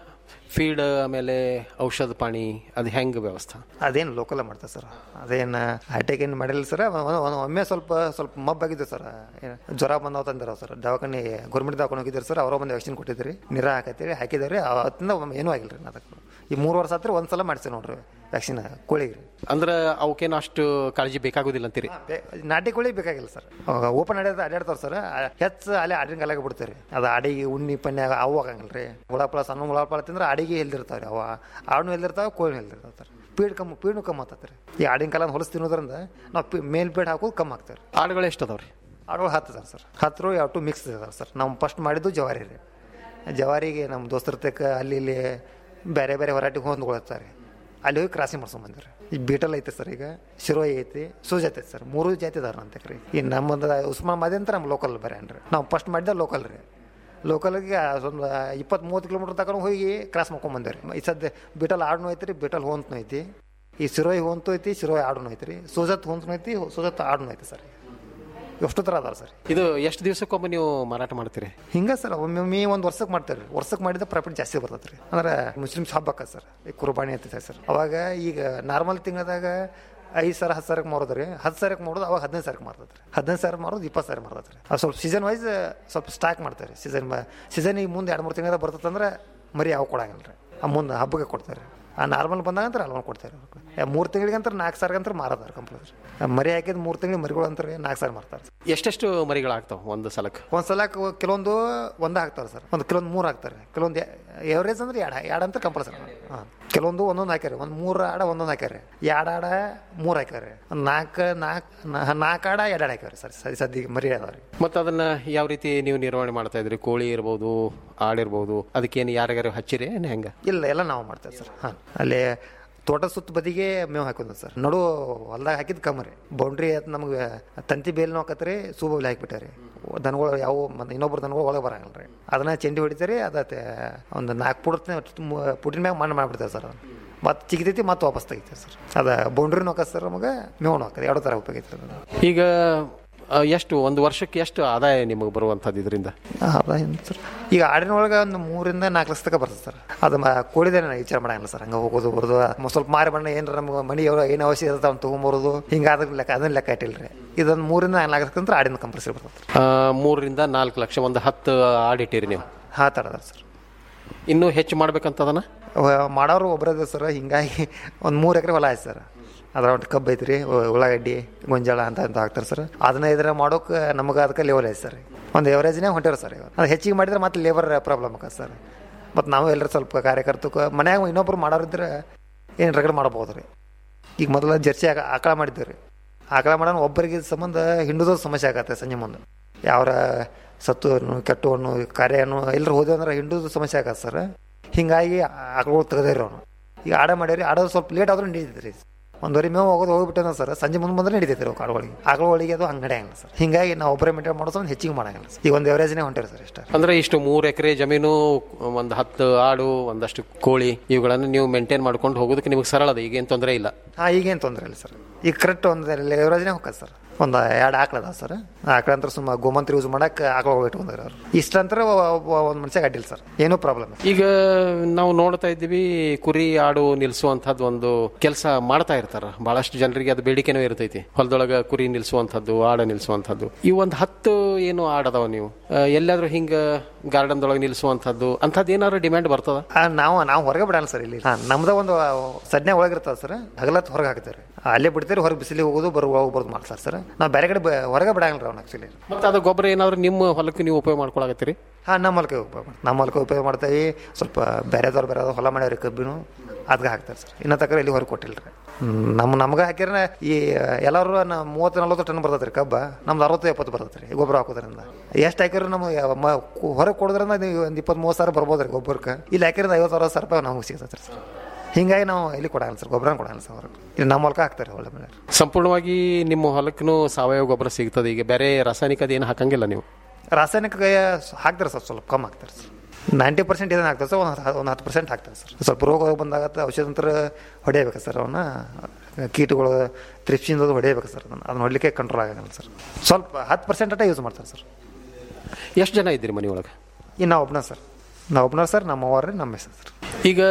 Speaker 18: ಫೀಡ್ ಆಮೇಲೆ ಔಷಧ ಪಾಣಿ ಅದು ಹೆಂಗೆ ವ್ಯವಸ್ಥೆ
Speaker 19: ಅದೇನು ಲೋಕಲ್ ಮಾಡ್ತಾರೆ ಸರ್ ಅದೇನು ಹೈಟೆಕ್ ಏನು ಮಾಡಿಲ್ಲ ಸರ್ ಒಮ್ಮೆ ಸ್ವಲ್ಪ ಸ್ವಲ್ಪ ಮಬ್ಬಾಗಿದ್ದು ಸರ್ ಏನ್ ಜ್ವರ ಬಂದಾವ ತಂದಿರೋ ಸರ್ ದವಾಖಾನೆ ಗೌರ್ಮೆಂಟ್ ದವಾಖಾನೆ ಹೋಗಿದ್ದಾರೆ ಸರ್ ಅವರ ಬಂದು ವ್ಯಾಕ್ಸಿನ್ ಕೊಟ್ಟಿದ್ರಿ ನೀರ ಹಾಕತ್ತೇಳಿ ಹಾಕಿದಾರೆ ಅವತ್ತಿಂದ ಒಮ್ಮೆ ಏನೂ ಆಗಿಲ್ಲ ರೀ ಅದಕ್ಕೆ ಈ ಮೂರು ವರ್ಷ ಹತ್ರ ಒಂದು ಸಲ ಮಾಡಿಸಿ ನೋಡ್ರಿ ವ್ಯಾಕ್ಸಿನ್ ಕೋಳಿಗೆ ರೀ
Speaker 18: ಅಂದ್ರೆ ಅವಕ್ಕೇನು ಅಷ್ಟು ಕಾಳಜಿ ಬೇಕಾಗೋದಿಲ್ಲ ಅಂತೀರಿ
Speaker 19: ಬೇ- ನಾಟಿ ಕೋಳಿ ಬೇಕಾಗಿಲ್ಲ ಸರ್ ಓಪನ್ ಅಡ್ಯಾದ ಅಡ್ಯಾಡ್ತಾವ ಸರ್ ಹೆಚ್ಚು ಅಲ್ಲೇ ಆಡಿನ ಕಾಲಾಗ ಬಿಡ್ತಾರೆ ಅದು ಅಡಿಗೆ ಉಣ್ಣಿ ಪನ್ನೆ ಅವು ಆಗಂಗಿಲ್ಲ ರೀ ಹುಳಪಳ ಸಣ್ಣ ಹುಳಪಳ ತಿಂದ್ರೆ ಅಡಿಗೆ ಎಲ್ದಿರ್ತಾವ್ರಿ ಅವ ಆಡ್ನು ಎಲ್ದಿರ್ತಾವ ಕೋಳಿ ಎಲ್ದಿರ್ತಾವ ಸರ್ ಪೀಡ್ ಕಮ್ಮಿ ಪೀಡ್ನು ಕಮ್ಮಿ ಆಗ್ತದೆ ರೀ ಈ ಆಡಿನ ಕಾಲ ಹೊಲಸು ತಿನ್ನೋದ್ರಿಂದ ನಾವು ಪಿ ಮೇಲ್ ಪೀಡ್ ಹಾಕೋದು ಕಮ್ಮಿ ಆಗ್ತಾರೆ
Speaker 18: ಆಡುಗಳು ಎಷ್ಟು ಅದಾವ್ರಿ
Speaker 19: ಆಡುಗಳು ಹತ್ತು ಅದಾವೆ ಸರ್ ಹತ್ತು ಯಾವ ಟು ಮಿಕ್ಸ್ ಇದಾವೆ ಸರ್ ನಾವು ಫಸ್ಟ್ ಮಾಡಿದ್ದು ಜವಾರಿ ರೀ ಜವಾರಿಗೆ ನಮ್ಮ ದೋಸ್ತರ ತಕ್ಕ ಅಲ್ಲಿ ಇಲ್ಲಿ ಬೇರೆ ಬೇರೆ ಹೊರಾಟಿಗೆ ಹೊಂದ್ಕೊಳ್ತಾರೆ ಅಲ್ಲಿ ಹೋಗಿ ಕ್ರಾಸಿಂಗ್ ಮಾಡ್ಸ್ಕೊಂಡ್ ಬಂದಿರಿ ಈ ಬೀಟಲ್ ಐತೆ ಸರ್ ಈಗ ಶಿರೋಯಿ ಐತಿ ಸೂಜ್ ಐತೆ ಸರ್ ಮೂರು ಜಾತಿ ಇದಾರೆ ಅಂತ ರೀ ಈ ನಮ್ಮದು ಉಸ್ಮಾನ್ ಮಾದಿ ಅಂತ ನಮ್ಮ ಲೋಕಲ್ ಬೇರೆ ಅನ್ರಿ ನಾವು ಫಸ್ಟ್ ಮಾಡಿದ ಲೋಕಲ್ ರೀ ಲೋಕಲ್ಗೆ ಒಂದು ಇಪ್ಪತ್ತು ಮೂವತ್ತು ಕಿಲೋಮೀಟ್ರ್ ತಗೊಂಡು ಹೋಗಿ ಕ್ರಾಸ್ ಮಾಡ್ಕೊಂಡ್ ಬಂದೇವ್ರಿ ಈ ಸದ್ಯ ಬೀಟಲ್ ಆಡ್ನು ಐತಿ ರೀ ಬೀಟಲ್ ಹೊಂತ್ನು ಐತಿ ಈ ಸಿರೋಯಿ ಹೊಂತು ಐತಿ ಸಿರೋಯಿ ಆಡ್ನು ಐತಿ ರೀ ಸೂಜತ್ ಹೊಂತ್ನು ಐತಿ ಸೂಜತ್ ಆಡ್ನು ಐತಿ ಸರ್ ಎಷ್ಟು ಥರ ಅದಾವೆ ಸರ್
Speaker 18: ಇದು ಎಷ್ಟು ದಿವಸಕ್ಕೊಮ್ಮೆ ನೀವು ಮಾರಾಟ ಮಾಡ್ತೀರಿ
Speaker 19: ಹಿಂಗೆ ಸರ್ ಒಮ್ಮೊಮ್ಮೆ ಒಂದು ವರ್ಷಕ್ಕೆ ಮಾಡ್ತಾರೆ ವರ್ಷಕ್ಕೆ ಮಾಡಿದ ಪ್ರಾಫಿಟ್ ಜಾಸ್ತಿ ಬರ್ತದೆ ರೀ ಅಂದ್ರೆ ಮುಸ್ಲಿಮ್ಸ್ ಹಬ್ಬ ಆಕತ್ ಸರ್ ಈ ಕುರ್ಬಾನಿ ಅಂತ ಸರ್ ಅವಾಗ ಈಗ ನಾರ್ಮಲ್ ತಿಂಗಳದಾಗ ಐದು ಸಾವಿರ ಹತ್ತು ಸಾವಿರಕ್ಕೆ ಮಾರೋದು ರೀ ಹತ್ತು ಸಾವಿರಕ್ಕೆ ಮಾಡೋದು ಅವಾಗ ಹದಿನೈದು ಸಾವಿರಕ್ಕೆ ಮಾರ್ತದೆ ರೀ ಹದಿನೈದು ಸಾವಿರ ಮಾರೋದು ಇಪ್ಪತ್ತು ಸಾವಿರ ಮಾರ್ತದೆ ರೀ ಅದು ಸ್ವಲ್ಪ ಸೀಸನ್ ವೈಸ್ ಸ್ವಲ್ಪ ಸ್ಟಾಕ್ ಮಾಡ್ತಾರೆ ಸೀಸನ್ ಸೀಸನ್ ಈಗ ಮುಂದೆ ಎರಡು ಮೂರು ತಿಂಗಳ ಬರ್ತದಂದ್ರೆ ಮರಿ ಯಾವ ಕೊಡಂಗಿಲ್ಲ ರೀ ಆ ಮುಂದೆ ಹಬ್ಬಕ್ಕೆ ಕೊಡ್ತಾರೆ ಆ ನಾರ್ಮಲ್ ಬಂದಾಗ ಅಂತ ಅಲ್ವನ್ ಕೊಡ್ತಾರೆ ಮೂರು ತಿಂಗಳಿಗಂತ ನಾಲ್ಕು ಸಾವಿರಗಂತ ಮಾರದಾರೆ ಕಂಪಲ್ಸರಿ ಮರಿ ಹಾಕಿದ ಮೂರು ತಿಂಗಳಿಗೆ ಮರಿಗಳು ಅಂತಾರೆ ನಾಲ್ಕು ಸಾವಿರ ಮಾರ್ತಾರೆ
Speaker 18: ಎಷ್ಟೆಷ್ಟು ಮರಿಗಳಾಗ್ತಾವ ಒಂದು ಸಲಕ್ಕೆ
Speaker 19: ಒಂದು ಸಲ ಕೆಲವೊಂದು ಒಂದೇ ಹಾಕ್ತಾರೆ ಸರ್ ಒಂದು ಕೆಲವೊಂದು ಮೂರು ಹಾಕ್ತಾರೆ ಕೆಲವೊಂದು ಎವರೇಜ್ ಅಂದ್ರೆ ಎರಡು ಎರಡು ಅಂತ ಕಂಪಲ್ಸರಿ ಹಾಂ ಕೆಲವೊಂದು ಒಂದೊಂದು ಹಾಕ್ಯಾರೆ ಒಂದು ಮೂರು ಆಡ ಒಂದೊಂದು ಹಾಕ್ಯಾರೆ ಎರಡು ಆಡ ಮೂರು ಹಾಕ್ಯಾರೆ ಒಂದು ನಾಲ್ಕು ನಾಲ್ಕು ನಾಲ್ಕು ಆಡ ಎರಡು ಆಡ ಹಾಕ್ಯಾರೆ ಸರ್ ಸದ್ಯ ಸದ್ಯಕ್ಕೆ ಮರಿ ಅದಾವ ರೀ
Speaker 18: ಮತ್ತು ಅದನ್ನ ಯಾವ ರೀತಿ ನೀವು ನಿರ್ವಹಣೆ ಮಾಡ್ತಾ ಇದ್ರಿ ಕೋಳಿ ಇರ್ಬೋದು ಆಡಿರ್ಬೋದು ಅದಕ್ಕೇನು ಯಾರಿಗಾರು ಹಚ್ಚಿರಿ ಏನು ಹೆಂಗೆ
Speaker 19: ಇಲ್ಲ ಎಲ್ಲ ನಾವು ಮಾಡ್ತೇವೆ ಸರ್ ಹಾಂ ಅಲ್ಲಿ ತೋಟ ಸುತ್ತ ಬದಿಗೆ ಮೇವು ಹಾಕೋದು ಸರ್ ನಡು ಹೊಲ್ದಾಗ ಹಾಕಿದ್ ಕಮ್ಮರಿ ಬೌಂಡ್ರಿ ನಮ್ಗೆ ತಂತಿ ಬೇಲ್ ಹಾಕತ್ರಿ ಸೂಬಲ್ಲಿ ಹಾಕಿಬಿಟ್ಟಾರೆ ದನಗಳು ಯಾವ ಮತ್ತೆ ಇನ್ನೊಬ್ರು ದನಗಳು ಒಳಗೆ ಬರಂಗಿಲ್ಲ ರೀ ಅದನ್ನ ಚೆಂಡಿ ಹೊಡಿತಾರೆ ಅದತ್ತೆ ಒಂದು ನಾಲ್ಕು ಪುಡ ಪುಟಿನ ಮ್ಯಾಗ ಮಣ್ಣು ಮಾಡಿಬಿಡ್ತಾರೆ ಸರ್ ಅದನ್ನ ಮತ್ತೆ ಚಿಗಿತೈತಿ ಮತ್ತೆ ವಾಪಸ್ ತೆಗಿತಾರೆ ಸರ್ ಅದು ಬೌಂಡ್ರಿನೂ ಹಾಕತ್ ಸರ್ ನಮಗೆ ಮೇವು ಹಾಕದು ಎರಡು ಥರ ಉಪಯೋಗ ಐತೆ ಅದು
Speaker 18: ಈಗ ಆ, ಎಷ್ಟು ಒಂದು ವರ್ಷಕ್ಕೆ ಎಷ್ಟು ಆದಾಯ ನಿಮಗೆ ಬರುವಂಥದ್ದು ಇದರಿಂದ
Speaker 19: ಅದ ಸರ್ ಈಗ ಆಡಿನ ಒಳಗೆ ಒಂದು ಮೂರಿಂದ ನಾಲ್ಕು ಲಕ್ಷ ತನಕ ಬರ್ತದೆ ಸರ್ ಅದು ಮ ಕೋಳಿದೇನೆ ವಿಚಾರ ಮಾಡಂಗಿಲ್ಲ ಸರ್ ಹಂಗೆ ಹೋಗೋದು ಬರೋದು ಮ- ಸ್ವಲ್ಪ ಮಾರಿ ಬಣ್ಣ ಏನಾರ ನಮ್ಗೆ ಮನಿ ಏನು ಅವಶ್ಯ ಇರುತ್ತೆ ಅವ್ನು ತೊಗೊಂಬರೋದು ಹಿಂಗೆ ಅದ್ರ ಲೆಕ್ಕ ಅದನ್ನ ಲೆಕ್ಕ ಇಟ್ಟಿಲ್ಲ ರೀ ಇದೊಂದು ಮೂರಿಂದ ನಾಲ್ಕು ಲಕ್ಷ ಅಂತ ಆಡಿನ ಕಂಪಲ್ಸರಿ ಬರ್ತದೆ
Speaker 18: ಆ, ಮೂರರಿಂದ ನಾಲ್ಕು ಲಕ್ಷ ಒಂದು ಹತ್ತು ಆಡಿಟ್ಟಿರಿ ನೀವು
Speaker 19: ಹಾ ತಡದ ಸರ್
Speaker 18: ಇನ್ನೂ ಹೆಚ್ಚು ಮಾಡ್ಬೇಕಂತದನ
Speaker 19: ಅವ- ಮಾಡೋರು ಒಬ್ಬರದ ಸರ್ ಹಿಂಗಾಗಿ ಒಂದು ಮೂರು ಎಕರೆ ಹೊಲ ಆಯ್ತು ಸರ್ ಅದ್ರ ಒಂದು ಕಬ್ಬು ಐತ್ರಿ ಉ- ಉಳ್ಳಾಗಡ್ಡಿ ಗೊಂಜಾಳ ಅಂತ ಅಂತ ಹಾಕ್ತಾರೆ ಸರ್ ಅದನ್ನ ಇದ್ರ ಮಾಡೋಕೆ ನಮಗೆ ಅದಕ್ಕೆ ಲೆವೆಲ್ ಐತೆ ಸರ್ ಒಂದು ಎವರೇಜ್ನೇ ಹೊಂಟಿರ ಸರ್ ಇವಾಗ ಅದು ಹೆಚ್ಚಿಗೆ ಮಾಡಿದ್ರೆ ಮತ್ತೆ ಲೇಬರ್ ಪ್ರಾಬ್ಲಮ್ ಆಕತ್ತೆ ಸರ್ ಮತ್ತು ನಾವು ಎಲ್ಲರೂ ಸ್ವಲ್ಪ ಕಾರ್ಯಕರ್ತಕ್ಕೆ ಮನ್ಯಾಗ ಇನ್ನೊಬ್ರು ಮಾಡೋರಿದ್ರೆ ಏನು ರಗಡ್ ಮಾಡ್ಬೋದು ರೀ ಈಗ ಮೊದಲು ಜರ್ಸಿ ಆಕ ಆಕಳ ಮಾಡಿದ್ದೀವಿ ರೀ ಆಕಳ ಮಾಡೋಣ ಒಬ್ಬರಿಗೆ ಸಂಬಂಧ ಹಿಂಡುದು ಸಮಸ್ಯೆ ಆಗತ್ತೆ ಸಂಜೆ ಮುಂದೆ ಯಾವ್ರ ಸತ್ತು ಹಣ್ಣು ಕೆಟ್ಟು ಹಣ್ಣು ಕಾರ್ಯ ಹಣ್ಣು ಎಲ್ಲರೂ ಹೋದೆ ಅಂದ್ರೆ ಹಿಂಡುದು ಸಮಸ್ಯೆ ಆಗತ್ತೆ ಸರ್ ಹಿಂಗಾಗಿ ಆಕಳುಗಳು ತೆಗೆದೇರಿ ಅವನು ಈಗ ಆಡ ಮಾಡ್ಯಾರಿ ಆಡೋದು ಸ್ವಲ್ಪ ಲೇಟ್ ಆದ್ರೂ ನಡೀತೈತೆ ಒಂದುವರೆ ಮೇವು ಹೋಗೋದು ಹೋಗ್ಬಿಟ್ಟೆ ಸರ್ ಸಂಜೆ ಮುಂದೆ ಬಂದ್ರೆ ನಡೀತೈತೆ ರೀ ಕಾಳುಗಳಿಗೆ ಆಕಳುಗಳಿಗೆ ಅದು ಹಂಗೆ ನಡೆಯಂಗಿಲ್ಲ ಸರ್ ಹಿಂಗಾಗಿ ನಾವು ಒಬ್ಬರೇ ಮೇಂಟೈನ್ ಮಾಡೋದು ಒಂದು ಹೆಚ್ಚಿಗೆ ಮಾಡಂಗಿಲ್ಲ ಸರ್ ಈಗ ಒಂದು ಎವರೇಜ್ನೇ ಹೊಂಟಿರಿ ಸರ್ ಇಷ್ಟ
Speaker 18: ಅಂದ್ರೆ ಇಷ್ಟು ಮೂರು ಎಕರೆ ಜಮೀನು ಒಂದು ಹತ್ತು ಆಡು ಒಂದಷ್ಟು ಕೋಳಿ ಇವುಗಳನ್ನು ನೀವು ಮೇಂಟೈನ್ ಮಾಡ್ಕೊಂಡು ಹೋಗೋದಕ್ಕೆ ನಿಮಗೆ ಸರಳ ಅದ ಈಗೇನು ತೊಂದರೆ ಇಲ್ಲ
Speaker 19: ಹಾಂ ಈಗೇನು ತೊಂದರೆ ಇಲ್ಲ ಸರ್ ಈಗ ಕರೆಕ್ಟ್ ಒಂದು ಎವರೇಜ್ನೇ ಹೋಗತ್ತೆ ಸರ್ ಒಂದು ಎರಡು ಆಕಳ ಅದಾವ ಸರ್ ಆಕಳ ಅಂತ ಸುಮ್ಮ ಗೋಮಂತ್ರ ಯೂಸ್ ಮಾಡಕ್ಕೆ ಆಕಳ ಇಟ್ಕೊಂಡ್ರಿ ಅವ್ರು ಇಷ್ಟಂತರ ಒಂದು ಮನುಷ್ಯ ಅಡ್ಡಿಲ್ಲ ಸರ್ ಏನೂ ಪ್ರಾಬ್ಲಮ್
Speaker 18: ಈಗ ನಾವು ನೋಡ್ತಾ ಇದ್ದೀವಿ ಕುರಿ ಆಡು ನಿಲ್ಲಿಸುವಂಥದ್ದು ಒಂದು ಕೆಲಸ ಮಾಡ್ತಾ ಇರ್ತಾರ ಬಹಳಷ್ಟು ಜನರಿಗೆ ಅದು ಬೇಡಿಕೆನೂ ಇರ್ತೈತಿ ಹೊಲದೊಳಗೆ ಕುರಿ ನಿಲ್ಲಿಸುವಂಥದ್ದು ಆಡು ನಿಲ್ಲಿಸುವಂಥದ್ದು ಈ ಒಂದು ಹತ್ತು ಏನು ಆಡದವ ನೀವು ಆ, ಎಲ್ಲಾದ್ರೂ ಹಿಂಗ ಗಾರ್ಡನ್ದೊಳಗೆ ನಿಲ್ಲಿಸುವಂಥದ್ದು ಅಂಥದ್ದು ಏನಾದ್ರು ಡಿಮ್ಯಾಂಡ್ ಬರ್ತದ
Speaker 19: ಆ, ನಾವು ನಾವು ಹೊರಗೆ ಬಿಡಲ್ಲ ಸರ್ ಇಲ್ಲಿ ಹಾಂ ನಮ್ದ ಒಂದು ಸಡ್ನೆ ಒಳಗಿರ್ತದೆ ಸರ್ ಹಗಲತ್ತು ಹೊರಗೆ ಹಾಕ್ತಾರೆ ಅಲ್ಲೇ ಬಿಡ್ತೀರಿ ಹೊರಗೆ ಬಿಸಿಲಿಗೆ ಹೋಗೋದು ಬರೋ ಹೋಗಿ ಬರೋದು ಮಾಡ್ತಾರೆ ಸರ್ ನಾವು ಬೇರೆ ಕಡೆ ಬ- ಹೊರಗೆ ಬಿಡಂಗಿಲ್ಲ ಅವ್ನು ಆ್ಯಕ್ಚುಲಿ
Speaker 18: ಮತ್ತೆ ಅದು ಗೊಬ್ಬರ ಏನಾದ್ರು ನಿಮ್ಮ ಹೊಲಕ್ಕೆ ನೀವು ಉಪಯೋಗ ಮಾಡ್ಕೊಳಕತ್ತೀರಿ
Speaker 19: ಹಾಂ ನಮ್ಮ ಹೊಲಕ್ಕೆ ಉಪಯೋಗ ಮಾಡ್ತೀವಿ ನಮ್ಮ ಹೊಲಕ್ಕೆ ಉಪಯೋಗ ಮಾಡ್ತೀವಿ ಸ್ವಲ್ಪ ಬೇರೆದವ್ರು ಬೇರೆ ಹೊಲ ಮಾಡ್ಯಾವ್ರಿ ಕಬ್ಬಿನು ಅದಕ್ಕೆ ಹಾಕ್ತಾರೆ ಸರ್ ಇನ್ನೂ ತಕ್ಕ ಇಲ್ಲಿ ಹೊರಗೆ ಕೊಟ್ಟಿಲ್ಲ ರೀ ನಮ್ಮ ನಮ್ಗೆ ಹಾಕಿದ್ರೆ ಈ ಎಲ್ಲರೂ ನಮ್ಮ ಮೂವತ್ತು ನಲ್ವತ್ತು ಟನ್ ಬರ್ತದೆ ರೀ ಕಬ್ಬ ನಮ್ದು ಅರವತ್ತು ಎಪ್ಪತ್ತು ಬರ್ತದೆ ರೀ ಗೊಬ್ಬರ ಹಾಕೋದ್ರಿಂದ ಎಷ್ಟು ಹಾಕಿದ್ರೆ ನಮಗೆ ಹೊರಗೆ ಕೊಡೋದ್ರಿಂದ ನೀವು ಒಂದು ಇಪ್ಪತ್ತು ಮೂವತ್ತು ಸಾವಿರ ಬರ್ಬೋದು ರೀ ಗೊಬ್ಬರಕ್ಕೆ ಇಲ್ಲಿ ಹಾಕಿದ್ರೆ ಐವತ್ತು ಅರವತ್ತು ಸಾವಿರ ರೂಪಾಯಿ ನಮಗೆ ಸಿಗ್ತದೆ ರೀ ಸರ್ ಹಿಂಗಾಗಿ ನಾವು ಇಲ್ಲಿ ಕೊಡಲ್ಲ ಸರ್ ಗೊಬ್ಬರ ಕೊಡಲ್ಲ ಸರ್ ಹೊರಗೆ ಇಲ್ಲಿ ನಮ್ಮ ಹೊಲಕ್ಕೆ ಹಾಕ್ತಾರೆ ಒಳ್ಳೆ ಮೇಲೆ
Speaker 18: ಸಂಪೂರ್ಣವಾಗಿ ನಿಮ್ಮ ಹೊಲಕ್ಕೂ ಸಾವಯವ ಗೊಬ್ಬರ ಸಿಗ್ತದೆ ಈಗ ಬೇರೆ ರಾಸಾಯನಿಕದ ಏನು ಹಾಕಂಗಿಲ್ಲ ನೀವು
Speaker 19: ರಾಸಾಯನಿಕ ಹಾಕ್ತಾರೆ ಸರ್ ಸ್ವಲ್ಪ ಕಮ್ಮಿ ಹಾಕ್ತಾರೆ ಸರ್ ನೈಂಟಿ ಪರ್ಸೆಂಟ್ ಇದನ್ನ ಹಾಕ್ತಾರೆ ಸರ್ ಒಂದು ಒಂದು ಹತ್ತು ಪರ್ಸೆಂಟ್ ಹಾಕ್ತಾರೆ ಸರ್ ಸ್ವಲ್ಪ ರೋಗ ಬಂದಾಗ ಔಷಧ ನಂತರ ಹೊಡೆಯಬೇಕು ಸರ್ ಅವನ್ನ ಕೀಟಗಳು ತ್ರಿಪ್ಸಿಂದ ಹೊಡೆಯಬೇಕು ಸರ್ ಅದನ್ನು ಅದನ್ನ ಹೊಡಲಿಕ್ಕೆ ಕಂಟ್ರೋಲ್ ಆಗಲ್ಲ ಸರ್ ಸ್ವಲ್ಪ ಹತ್ತು ಪರ್ಸೆಂಟ್ ಅಟ ಯೂಸ್ ಮಾಡ್ತಾರೆ ಸರ್
Speaker 18: ಎಷ್ಟು ಜನ ಇದ್ದೀರಿ ಮನೆಯೊಳಗೆ
Speaker 19: ಇನ್ನು ನಾವು ಒಬ್ಬನ ಸರ್ ನಾವು ಒಬ್ಬನ ಸರ್ ನಮ್ಮ ಅವ್ರಿ ನಮ್ಮ ಹೆಸರು ಸರ್
Speaker 18: ಈಗ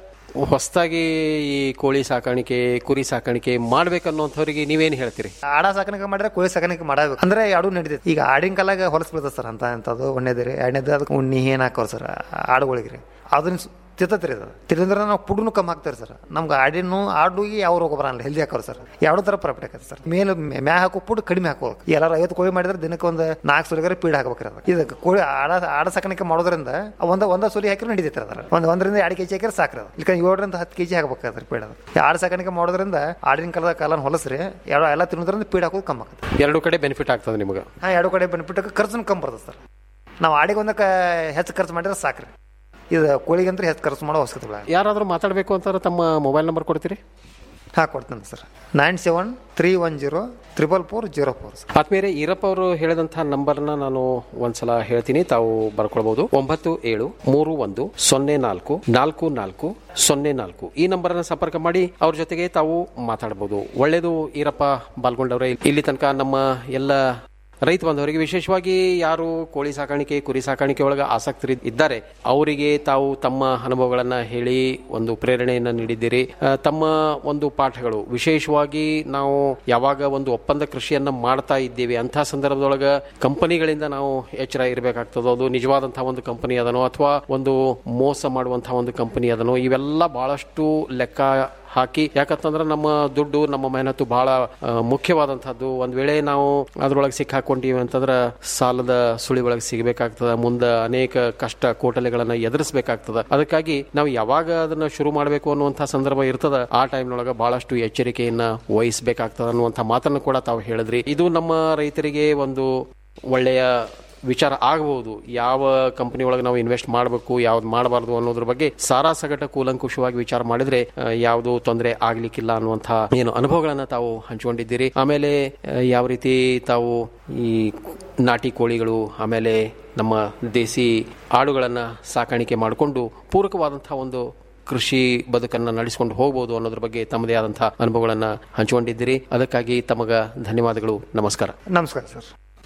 Speaker 18: ಹೊಸದಾಗಿ ಈ ಕೋಳಿ ಸಾಕಾಣಿಕೆ ಕುರಿ ಸಾಕಾಣಿಕೆ ಮಾಡ್ಬೇಕನ್ನೋಂಥವ್ರಿಗೆ ನೀವೇನು ಹೇಳ್ತೀರಿ
Speaker 19: ಆಡ ಸಾಕಾಣಿಕೆ ಮಾಡಿದ್ರೆ ಕೋಳಿ ಸಾಕಾಣಿಕೆ ಮಾಡಬೇಕು ಅಂದ್ರೆ ಎರಡು ನಡೀತೈತಿ ಈಗ ಆಡಿನ ಕಾಲಾಗ ಹೊಲಸ್ ಬೀಳ್ತದೆ ಸರ್ ಅಂತ ಅಂತದ್ದು ಒಂದೇದು ರೀ ಎರಡನೇದು ಅದಕ್ಕೆ ಉಣ್ಣಿ ಏನು ಹಾಕೋರು ಸರ್ ಆಡುಗಳಿಗೆ ರೀ ಅದನ್ನ ತಿರ್ತತ್ರಿ ಅದು ತಿರ್ದಂದ್ರೆ ನಾವು ಪುಡುನು ಕಮ್ಮಿ ಹಾಕ್ತಾರೆ ಸರ್ ನಮ್ಗೆ ಆಡಿನು ಆಡುಗೆ ಯಾವ ರೋಗ ಬರಲ್ಲ ಹೆಲ್ದಿ ಹಾಕೋರು ಸರ್ ಎರಡು ಥರ ಪ್ರಾಫಿಟ್ ಆಕತ್ತೆ ಸರ್ ಮೇಲೆ ಮ್ಯಾ ಹಾಕೋ ಪುಡ್ ಕಡಿಮೆ ಹಾಕೋದು ಎಲ್ಲಾರು ಐವತ್ತು ಕೋಳಿ ಮಾಡಿದ್ರೆ ದಿನಕ್ಕೆ ಒಂದು ನಾಲ್ಕು ಸುಲಿಗಾರ ಪೀಡ್ ಹಾಕ್ಬೇಕ್ರಿ ಅದು ಇದಕ್ಕೆ ಕೋಳಿ ಆಡ ಆಡ ಸಾಕಾಣಿಕೆ ಮಾಡೋದ್ರಿಂದ ಒಂದ ಒಂದ ಸುಲಿ ಹಾಕಿದ್ರೆ ನಡೀತೈತೆ ಅದರ ಒಂದು ಒಂದರಿಂದ ಎರಡು ಕೆಜಿ ಹಾಕಿದ್ರೆ ಸಾಕ್ರಿ ಅದು ಈಗ ಏಳರಿಂದ ಹತ್ತು ಕೆಜಿ ಹಾಕ್ಬೇಕಾದ್ರೆ ಪೀಡ್ ಅದು ಈ ಆಡ ಸಾಕಾಣಿಕೆ ಮಾಡೋದ್ರಿಂದ ಆಡಿನ ಕಾಲದ ಕಾಲನ ಹೊಲಸ್ರಿ ಎರಡು ಎಲ್ಲ ತಿನ್ನೋದ್ರಿಂದ ಪೀಡ್ ಹಾಕೋದು ಕಮ್ಮಿ ಆಗುತ್ತೆ
Speaker 18: ಎರಡು ಕಡೆ ಬೆನಿಫಿಟ್ ಆಗ್ತದೆ ನಿಮಗೆ
Speaker 19: ಹಾಂ ಎರಡು ಕಡೆ ಬೆನಿಫಿಟ್ ಖರ್ಚು ಕಮ್ಮಿ ಬರ್ತದೆ ಸರ್ ನಾವು ಆಡಿಗೆ ಒಂದಕ್ಕೆ ಹೆಚ್ಚು ಖರ್ಚು ಮಾಡಿದ್ರೆ ಸಾಕ್ರಿ ಇದು ಕೋಳಿಗಂದ್ರೆ ಹೆಚ್ಚು ಖರ್ಚು ಮಾಡೋ ಅವಶ್ಯಕತೆ ಇಲ್ಲ
Speaker 18: ಯಾರಾದರೂ ಮಾತಾಡಬೇಕು ಅಂತಾರೆ ತಮ್ಮ ಮೊಬೈಲ್ ನಂಬರ್ ಕೊಡ್ತೀರಿ
Speaker 19: ಹಾಂ ಕೊಡ್ತೇನೆ sir nine seven three one zero triple four zero four
Speaker 18: ಆತ್ಮೀಯರೇ ಈರಪ್ಪ ಅವರು ಹೇಳಿದಂತಹ ನಂಬರ್ನ ನಾನು ಒಂದ್ಸಲ ಹೇಳ್ತೀನಿ ತಾವು ಬರ್ಕೊಳ್ಬಹುದು ಒಂಬತ್ತು ಏಳು ಮೂರು ಒಂದು ಸೊನ್ನೆ ನಾಲ್ಕು ನಾಲ್ಕು ನಾಲ್ಕು ಸೊನ್ನೆ ನಾಲ್ಕು ಈ ನಂಬರನ್ನ ಸಂಪರ್ಕ ಮಾಡಿ ಅವ್ರ ಜೊತೆಗೆ ತಾವು ಮಾತಾಡಬಹುದು ಒಳ್ಳೇದು ಈರಪ್ಪ ಬಾಲ್ಗೊಂಡವ್ರೆ ಇಲ್ಲಿ ತನಕ ನಮ್ಮ ಎಲ್ಲ ರೈತ ಬಾಂಧವರಿಗೆ ವಿಶೇಷವಾಗಿ ಯಾರು ಕೋಳಿ ಸಾಕಾಣಿಕೆ ಕುರಿ ಸಾಕಾಣಿಕೆ ಒಳಗೆ ಆಸಕ್ತರು ಇದ್ದಾರೆ ಅವರಿಗೆ ತಾವು ತಮ್ಮ ಅನುಭವಗಳನ್ನ ಹೇಳಿ ಒಂದು ಪ್ರೇರಣೆಯನ್ನ ನೀಡಿದ್ದೀರಿ ಆ, ತಮ್ಮ ಒಂದು ಪಾಠಗಳು ವಿಶೇಷವಾಗಿ ನಾವು ಯಾವಾಗ ಒಂದು ಒಪ್ಪಂದ ಕೃಷಿಯನ್ನ ಮಾಡ್ತಾ ಇದ್ದೀವಿ ಅಂತಹ ಸಂದರ್ಭದೊಳಗ ಕಂಪನಿಗಳಿಂದ ನಾವು ಎಚ್ಚರ ಇರಬೇಕಾಗ್ತದೋ ಅದು ನಿಜವಾದಂತಹ ಒಂದು ಕಂಪನಿ ಅದನೋ ಅಥವಾ ಒಂದು ಮೋಸ ಮಾಡುವಂತಹ ಒಂದು ಕಂಪನಿ ಅದನೋ ಇವೆಲ್ಲ ಬಹಳಷ್ಟು ಲೆಕ್ಕ ಹಾಕಿ ಯಾಕಂತಂದ್ರೆ ನಮ್ಮ ದುಡ್ಡು ನಮ್ಮ ಮೆಹನತ್ತು ಬಹಳ ಆ, ಮುಖ್ಯವಾದಂತಹದ್ದು ಒಂದ್ ವೇಳೆ ನಾವು ಅದ್ರೊಳಗೆ ಸಿಕ್ಕಾಕೊಂಡಿವಿ ಅಂತಂದ್ರೆ ಸಾಲದ ಸುಳಿ ಒಳಗೆ ಸಿಗಬೇಕಾಗ್ತದ ಮುಂದೆ ಅನೇಕ ಕಷ್ಟ ಕೋಟಲೆಗಳನ್ನ ಎದುರಿಸಬೇಕಾಗ್ತದ ಅದಕ್ಕಾಗಿ ನಾವು ಯಾವಾಗ ಅದನ್ನ ಶುರು ಮಾಡಬೇಕು ಅನ್ನುವಂಥ ಸಂದರ್ಭ ಇರ್ತದ ಆ ಟೈಮ್ನೊಳಗೆ ಬಹಳಷ್ಟು ಎಚ್ಚರಿಕೆಯನ್ನ ವಹಿಸಬೇಕಾಗ್ತದ ಅನ್ನುವಂಥ ಮಾತನ್ನು ಕೂಡ ತಾವು ಹೇಳಿದ್ರಿ ಇದು ನಮ್ಮ ರೈತರಿಗೆ ಒಂದು ಒಳ್ಳೆಯ ವಿಚಾರ ಆಗಬಹುದು ಯಾವ ಕಂಪನಿ ಒಳಗೆ ನಾವು ಇನ್ವೆಸ್ಟ್ ಮಾಡಬೇಕು ಯಾವ್ದು ಮಾಡಬಾರ್ದು ಅನ್ನೋದ್ರ ಬಗ್ಗೆ ಸಾರಾ ಸಗಟ ಕೂಲಂಕುಷವಾಗಿ ವಿಚಾರ ಮಾಡಿದ್ರೆ ಆ, ಯಾವುದು ತೊಂದರೆ ಆಗ್ಲಿಕ್ಕಿಲ್ಲ ಅನ್ನುವಂತಹ ಏನು ಅನುಭವಗಳನ್ನ ತಾವು ಹಂಚಿಕೊಂಡಿದ್ದೀರಿ ಆಮೇಲೆ ಆ, ಯಾವ ರೀತಿ ತಾವು ಈ ನಾಟಿ ಕೋಳಿಗಳು ಆಮೇಲೆ ನಮ್ಮ ದೇಸಿ ಆಡುಗಳನ್ನ ಸಾಕಾಣಿಕೆ ಮಾಡಿಕೊಂಡು ಪೂರಕವಾದಂತಹ ಒಂದು ಕೃಷಿ ಬದುಕನ್ನ ನಡೆಸಿಕೊಂಡು ಹೋಗಬಹುದು ಅನ್ನೋದ್ರ ಬಗ್ಗೆ ತಮ್ಮದೇ ಆದಂತಹ ಅನುಭವಗಳನ್ನ ಹಂಚಿಕೊಂಡಿದ್ದೀರಿ ಅದಕ್ಕಾಗಿ ತಮಗ ಧನ್ಯವಾದಗಳು ನಮಸ್ಕಾರ
Speaker 19: ನಮಸ್ಕಾರ ಸರ್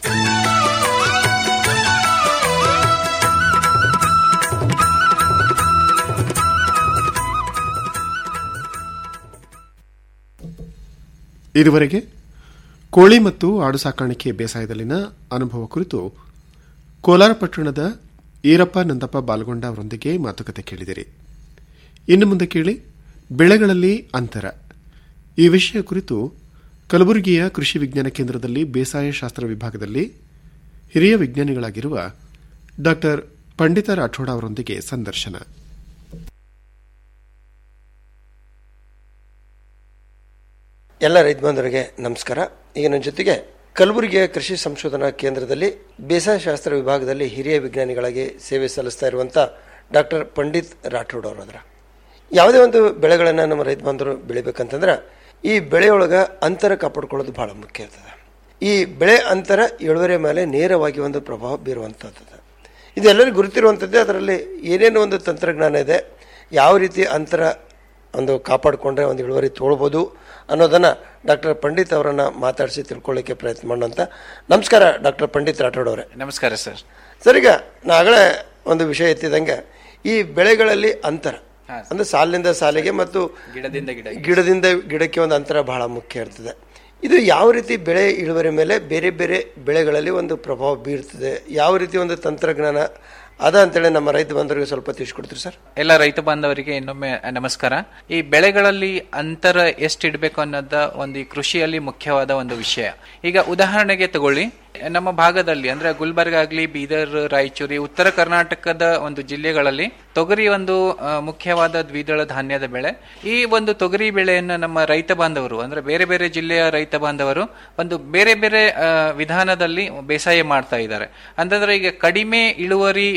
Speaker 17: ಇದುವರೆಗೆ ಕೋಳಿ ಮತ್ತು ಆಡು ಸಾಕಾಣಿಕೆ ಬೇಸಾಯದಲ್ಲಿನ ಅನುಭವ ಕುರಿತು ಕೋಲಾರ ಪಟ್ಟಣದ ಈರಪ್ಪ ನಂದಪ್ಪ ಬಾಲ್ಗೊಂಡ ಅವರೊಂದಿಗೆ ಮಾತುಕತೆ ಕೇಳಿದಿರಿ ಇನ್ನು ಮುಂದೆ ಕೇಳಿ ಬೆಳೆಗಳಲ್ಲಿ ಅಂತರ ಈ ವಿಷಯ ಕುರಿತು ಕಲಬುರಗಿಯ ಕೃಷಿ ವಿಜ್ಞಾನ ಕೇಂದ್ರದಲ್ಲಿ ಬೇಸಾಯ ಶಾಸ್ತ್ರ ವಿಭಾಗದಲ್ಲಿ ಹಿರಿಯ ವಿಜ್ಞಾನಿಗಳಾಗಿರುವ ಡಾ ಪಂಡಿತ ರಾಠೋಡ ಅವರೊಂದಿಗೆ ಸಂದರ್ಶನ
Speaker 20: ಎಲ್ಲ ರೈತ ಬಾಂಧವರಿಗೆ ನಮಸ್ಕಾರ ಈಗ ನನ್ನ ಜೊತೆಗೆ ಕಲಬುರಗಿಯ ಕೃಷಿ ಸಂಶೋಧನಾ ಕೇಂದ್ರದಲ್ಲಿ ಬೇಸಾಯ ಶಾಸ್ತ್ರ ವಿಭಾಗದಲ್ಲಿ ಹಿರಿಯ ವಿಜ್ಞಾನಿಗಳಾಗಿ ಸೇವೆ ಸಲ್ಲಿಸ್ತಾ ಇರುವಂಥ ಡಾಕ್ಟರ್ ಪಂಡಿತ್ ರಾಠೋಡ್ ಅವರದ್ರ ಯಾವುದೇ ಒಂದು ಬೆಳೆಗಳನ್ನು ನಮ್ಮ ರೈತ ಬಾಂಧವರು ಬೆಳಿಬೇಕಂತಂದ್ರೆ ಈ ಬೆಳೆಯೊಳಗೆ ಅಂತರ ಕಾಪಾಡ್ಕೊಳ್ಳೋದು ಬಹಳ ಮುಖ್ಯ ಇರ್ತದೆ ಈ ಬೆಳೆ ಅಂತರ ಇಳುವರಿ ಮೇಲೆ ನೇರವಾಗಿ ಒಂದು ಪ್ರಭಾವ ಬೀರುವಂಥದ್ದು ಇದು ಎಲ್ಲರಿಗೂ ಗುರುತಿರುವಂಥದ್ದೇ ಅದರಲ್ಲಿ ಏನೇನು ಒಂದು ತಂತ್ರಜ್ಞಾನ ಇದೆ ಯಾವ ರೀತಿ ಅಂತರ ಒಂದು ಕಾಪಾಡಿಕೊಂಡ್ರೆ ಒಂದು ಇಳುವರಿ ತೊಗೊಳ್ಬೋದು ಅನ್ನೋದನ್ನು ಡಾಕ್ಟರ್ ಪಂಡಿತ್ ಅವರನ್ನು ಮಾತಾಡಿಸಿ ತಿಳ್ಕೊಳ್ಳಿಕ್ಕೆ ಪ್ರಯತ್ನ ಮಾಡೋಂಥ ನಮಸ್ಕಾರ ಡಾಕ್ಟರ್ ಪಂಡಿತ್ ರಾಠೋಡ್ ಅವರೇ
Speaker 21: ನಮಸ್ಕಾರ ಸರ್
Speaker 20: ಸರ್ ಈಗ ನಾ ಆಗಲೇ ಒಂದು ವಿಷಯ ಎತ್ತಿದಂಗೆ ಈ ಬೆಳೆಗಳಲ್ಲಿ ಅಂತರ ಅಂದ್ರೆ ಸಾಲಿನಿಂದ ಸಾಲಿಗೆ ಮತ್ತು
Speaker 21: ಗಿಡದಿಂದ ಗಿಡ
Speaker 20: ಗಿಡದಿಂದ ಗಿಡಕ್ಕೆ ಒಂದು ಅಂತರ ಬಹಳ ಮುಖ್ಯ ಇರ್ತದೆ ಇದು ಯಾವ ರೀತಿ ಬೆಳೆ ಇಳುವರಿ ಮೇಲೆ ಬೇರೆ ಬೇರೆ ಬೆಳೆಗಳಲ್ಲಿ ಒಂದು ಪ್ರಭಾವ ಬೀರ್ತದೆ ಯಾವ ರೀತಿ ಒಂದು ತಂತ್ರಜ್ಞಾನ ಅದ ಅಂತೇಳಿ ನಮ್ಮ ರೈತ ಬಂಧುಗಳಿಗೆ ಸ್ವಲ್ಪ ತಿಳಿಸ್ಕೊಡ್ತೀರಿ ಸರ್
Speaker 21: ಎಲ್ಲ ರೈತ ಬಾಂಧವರಿಗೆ ಇನ್ನೊಮ್ಮೆ ನಮಸ್ಕಾರ ಈ ಬೆಳೆಗಳಲ್ಲಿ ಅಂತರ ಎಷ್ಟು ಇಡಬೇಕು ಅನ್ನೋದ ಒಂದು ಈ ಕೃಷಿಯಲ್ಲಿ ಮುಖ್ಯವಾದ ಒಂದು ವಿಷಯ ಈಗ ಉದಾಹರಣೆಗೆ ತಗೊಳ್ಳಿ ನಮ್ಮ ಭಾಗದಲ್ಲಿ ಅಂದ್ರೆ ಗುಲ್ಬರ್ಗ ಆಗ್ಲಿ ಬೀದರ್ ರಾಯಚೂರಿ ಉತ್ತರ ಕರ್ನಾಟಕದ ಒಂದು ಜಿಲ್ಲೆಗಳಲ್ಲಿ ತೊಗರಿ ಒಂದು ಆ, ಮುಖ್ಯವಾದ ದ್ವಿದಳ ಧಾನ್ಯದ ಬೆಳೆ ಈ ಒಂದು ತೊಗರಿ ಬೆಳೆಯನ್ನು ನಮ್ಮ ರೈತ ಬಾಂಧವರು ಅಂದ್ರೆ ಬೇರೆ ಬೇರೆ ಜಿಲ್ಲೆಯ ರೈತ ಬಾಂಧವರು ಒಂದು ಬೇರೆ ಬೇರೆ ಆ, ವಿಧಾನದಲ್ಲಿ ಬೇಸಾಯ ಮಾಡ್ತಾ ಇದ್ದಾರೆ ಅಂತಂದ್ರೆ ಈಗ ಕಡಿಮೆ ಇಳುವರಿ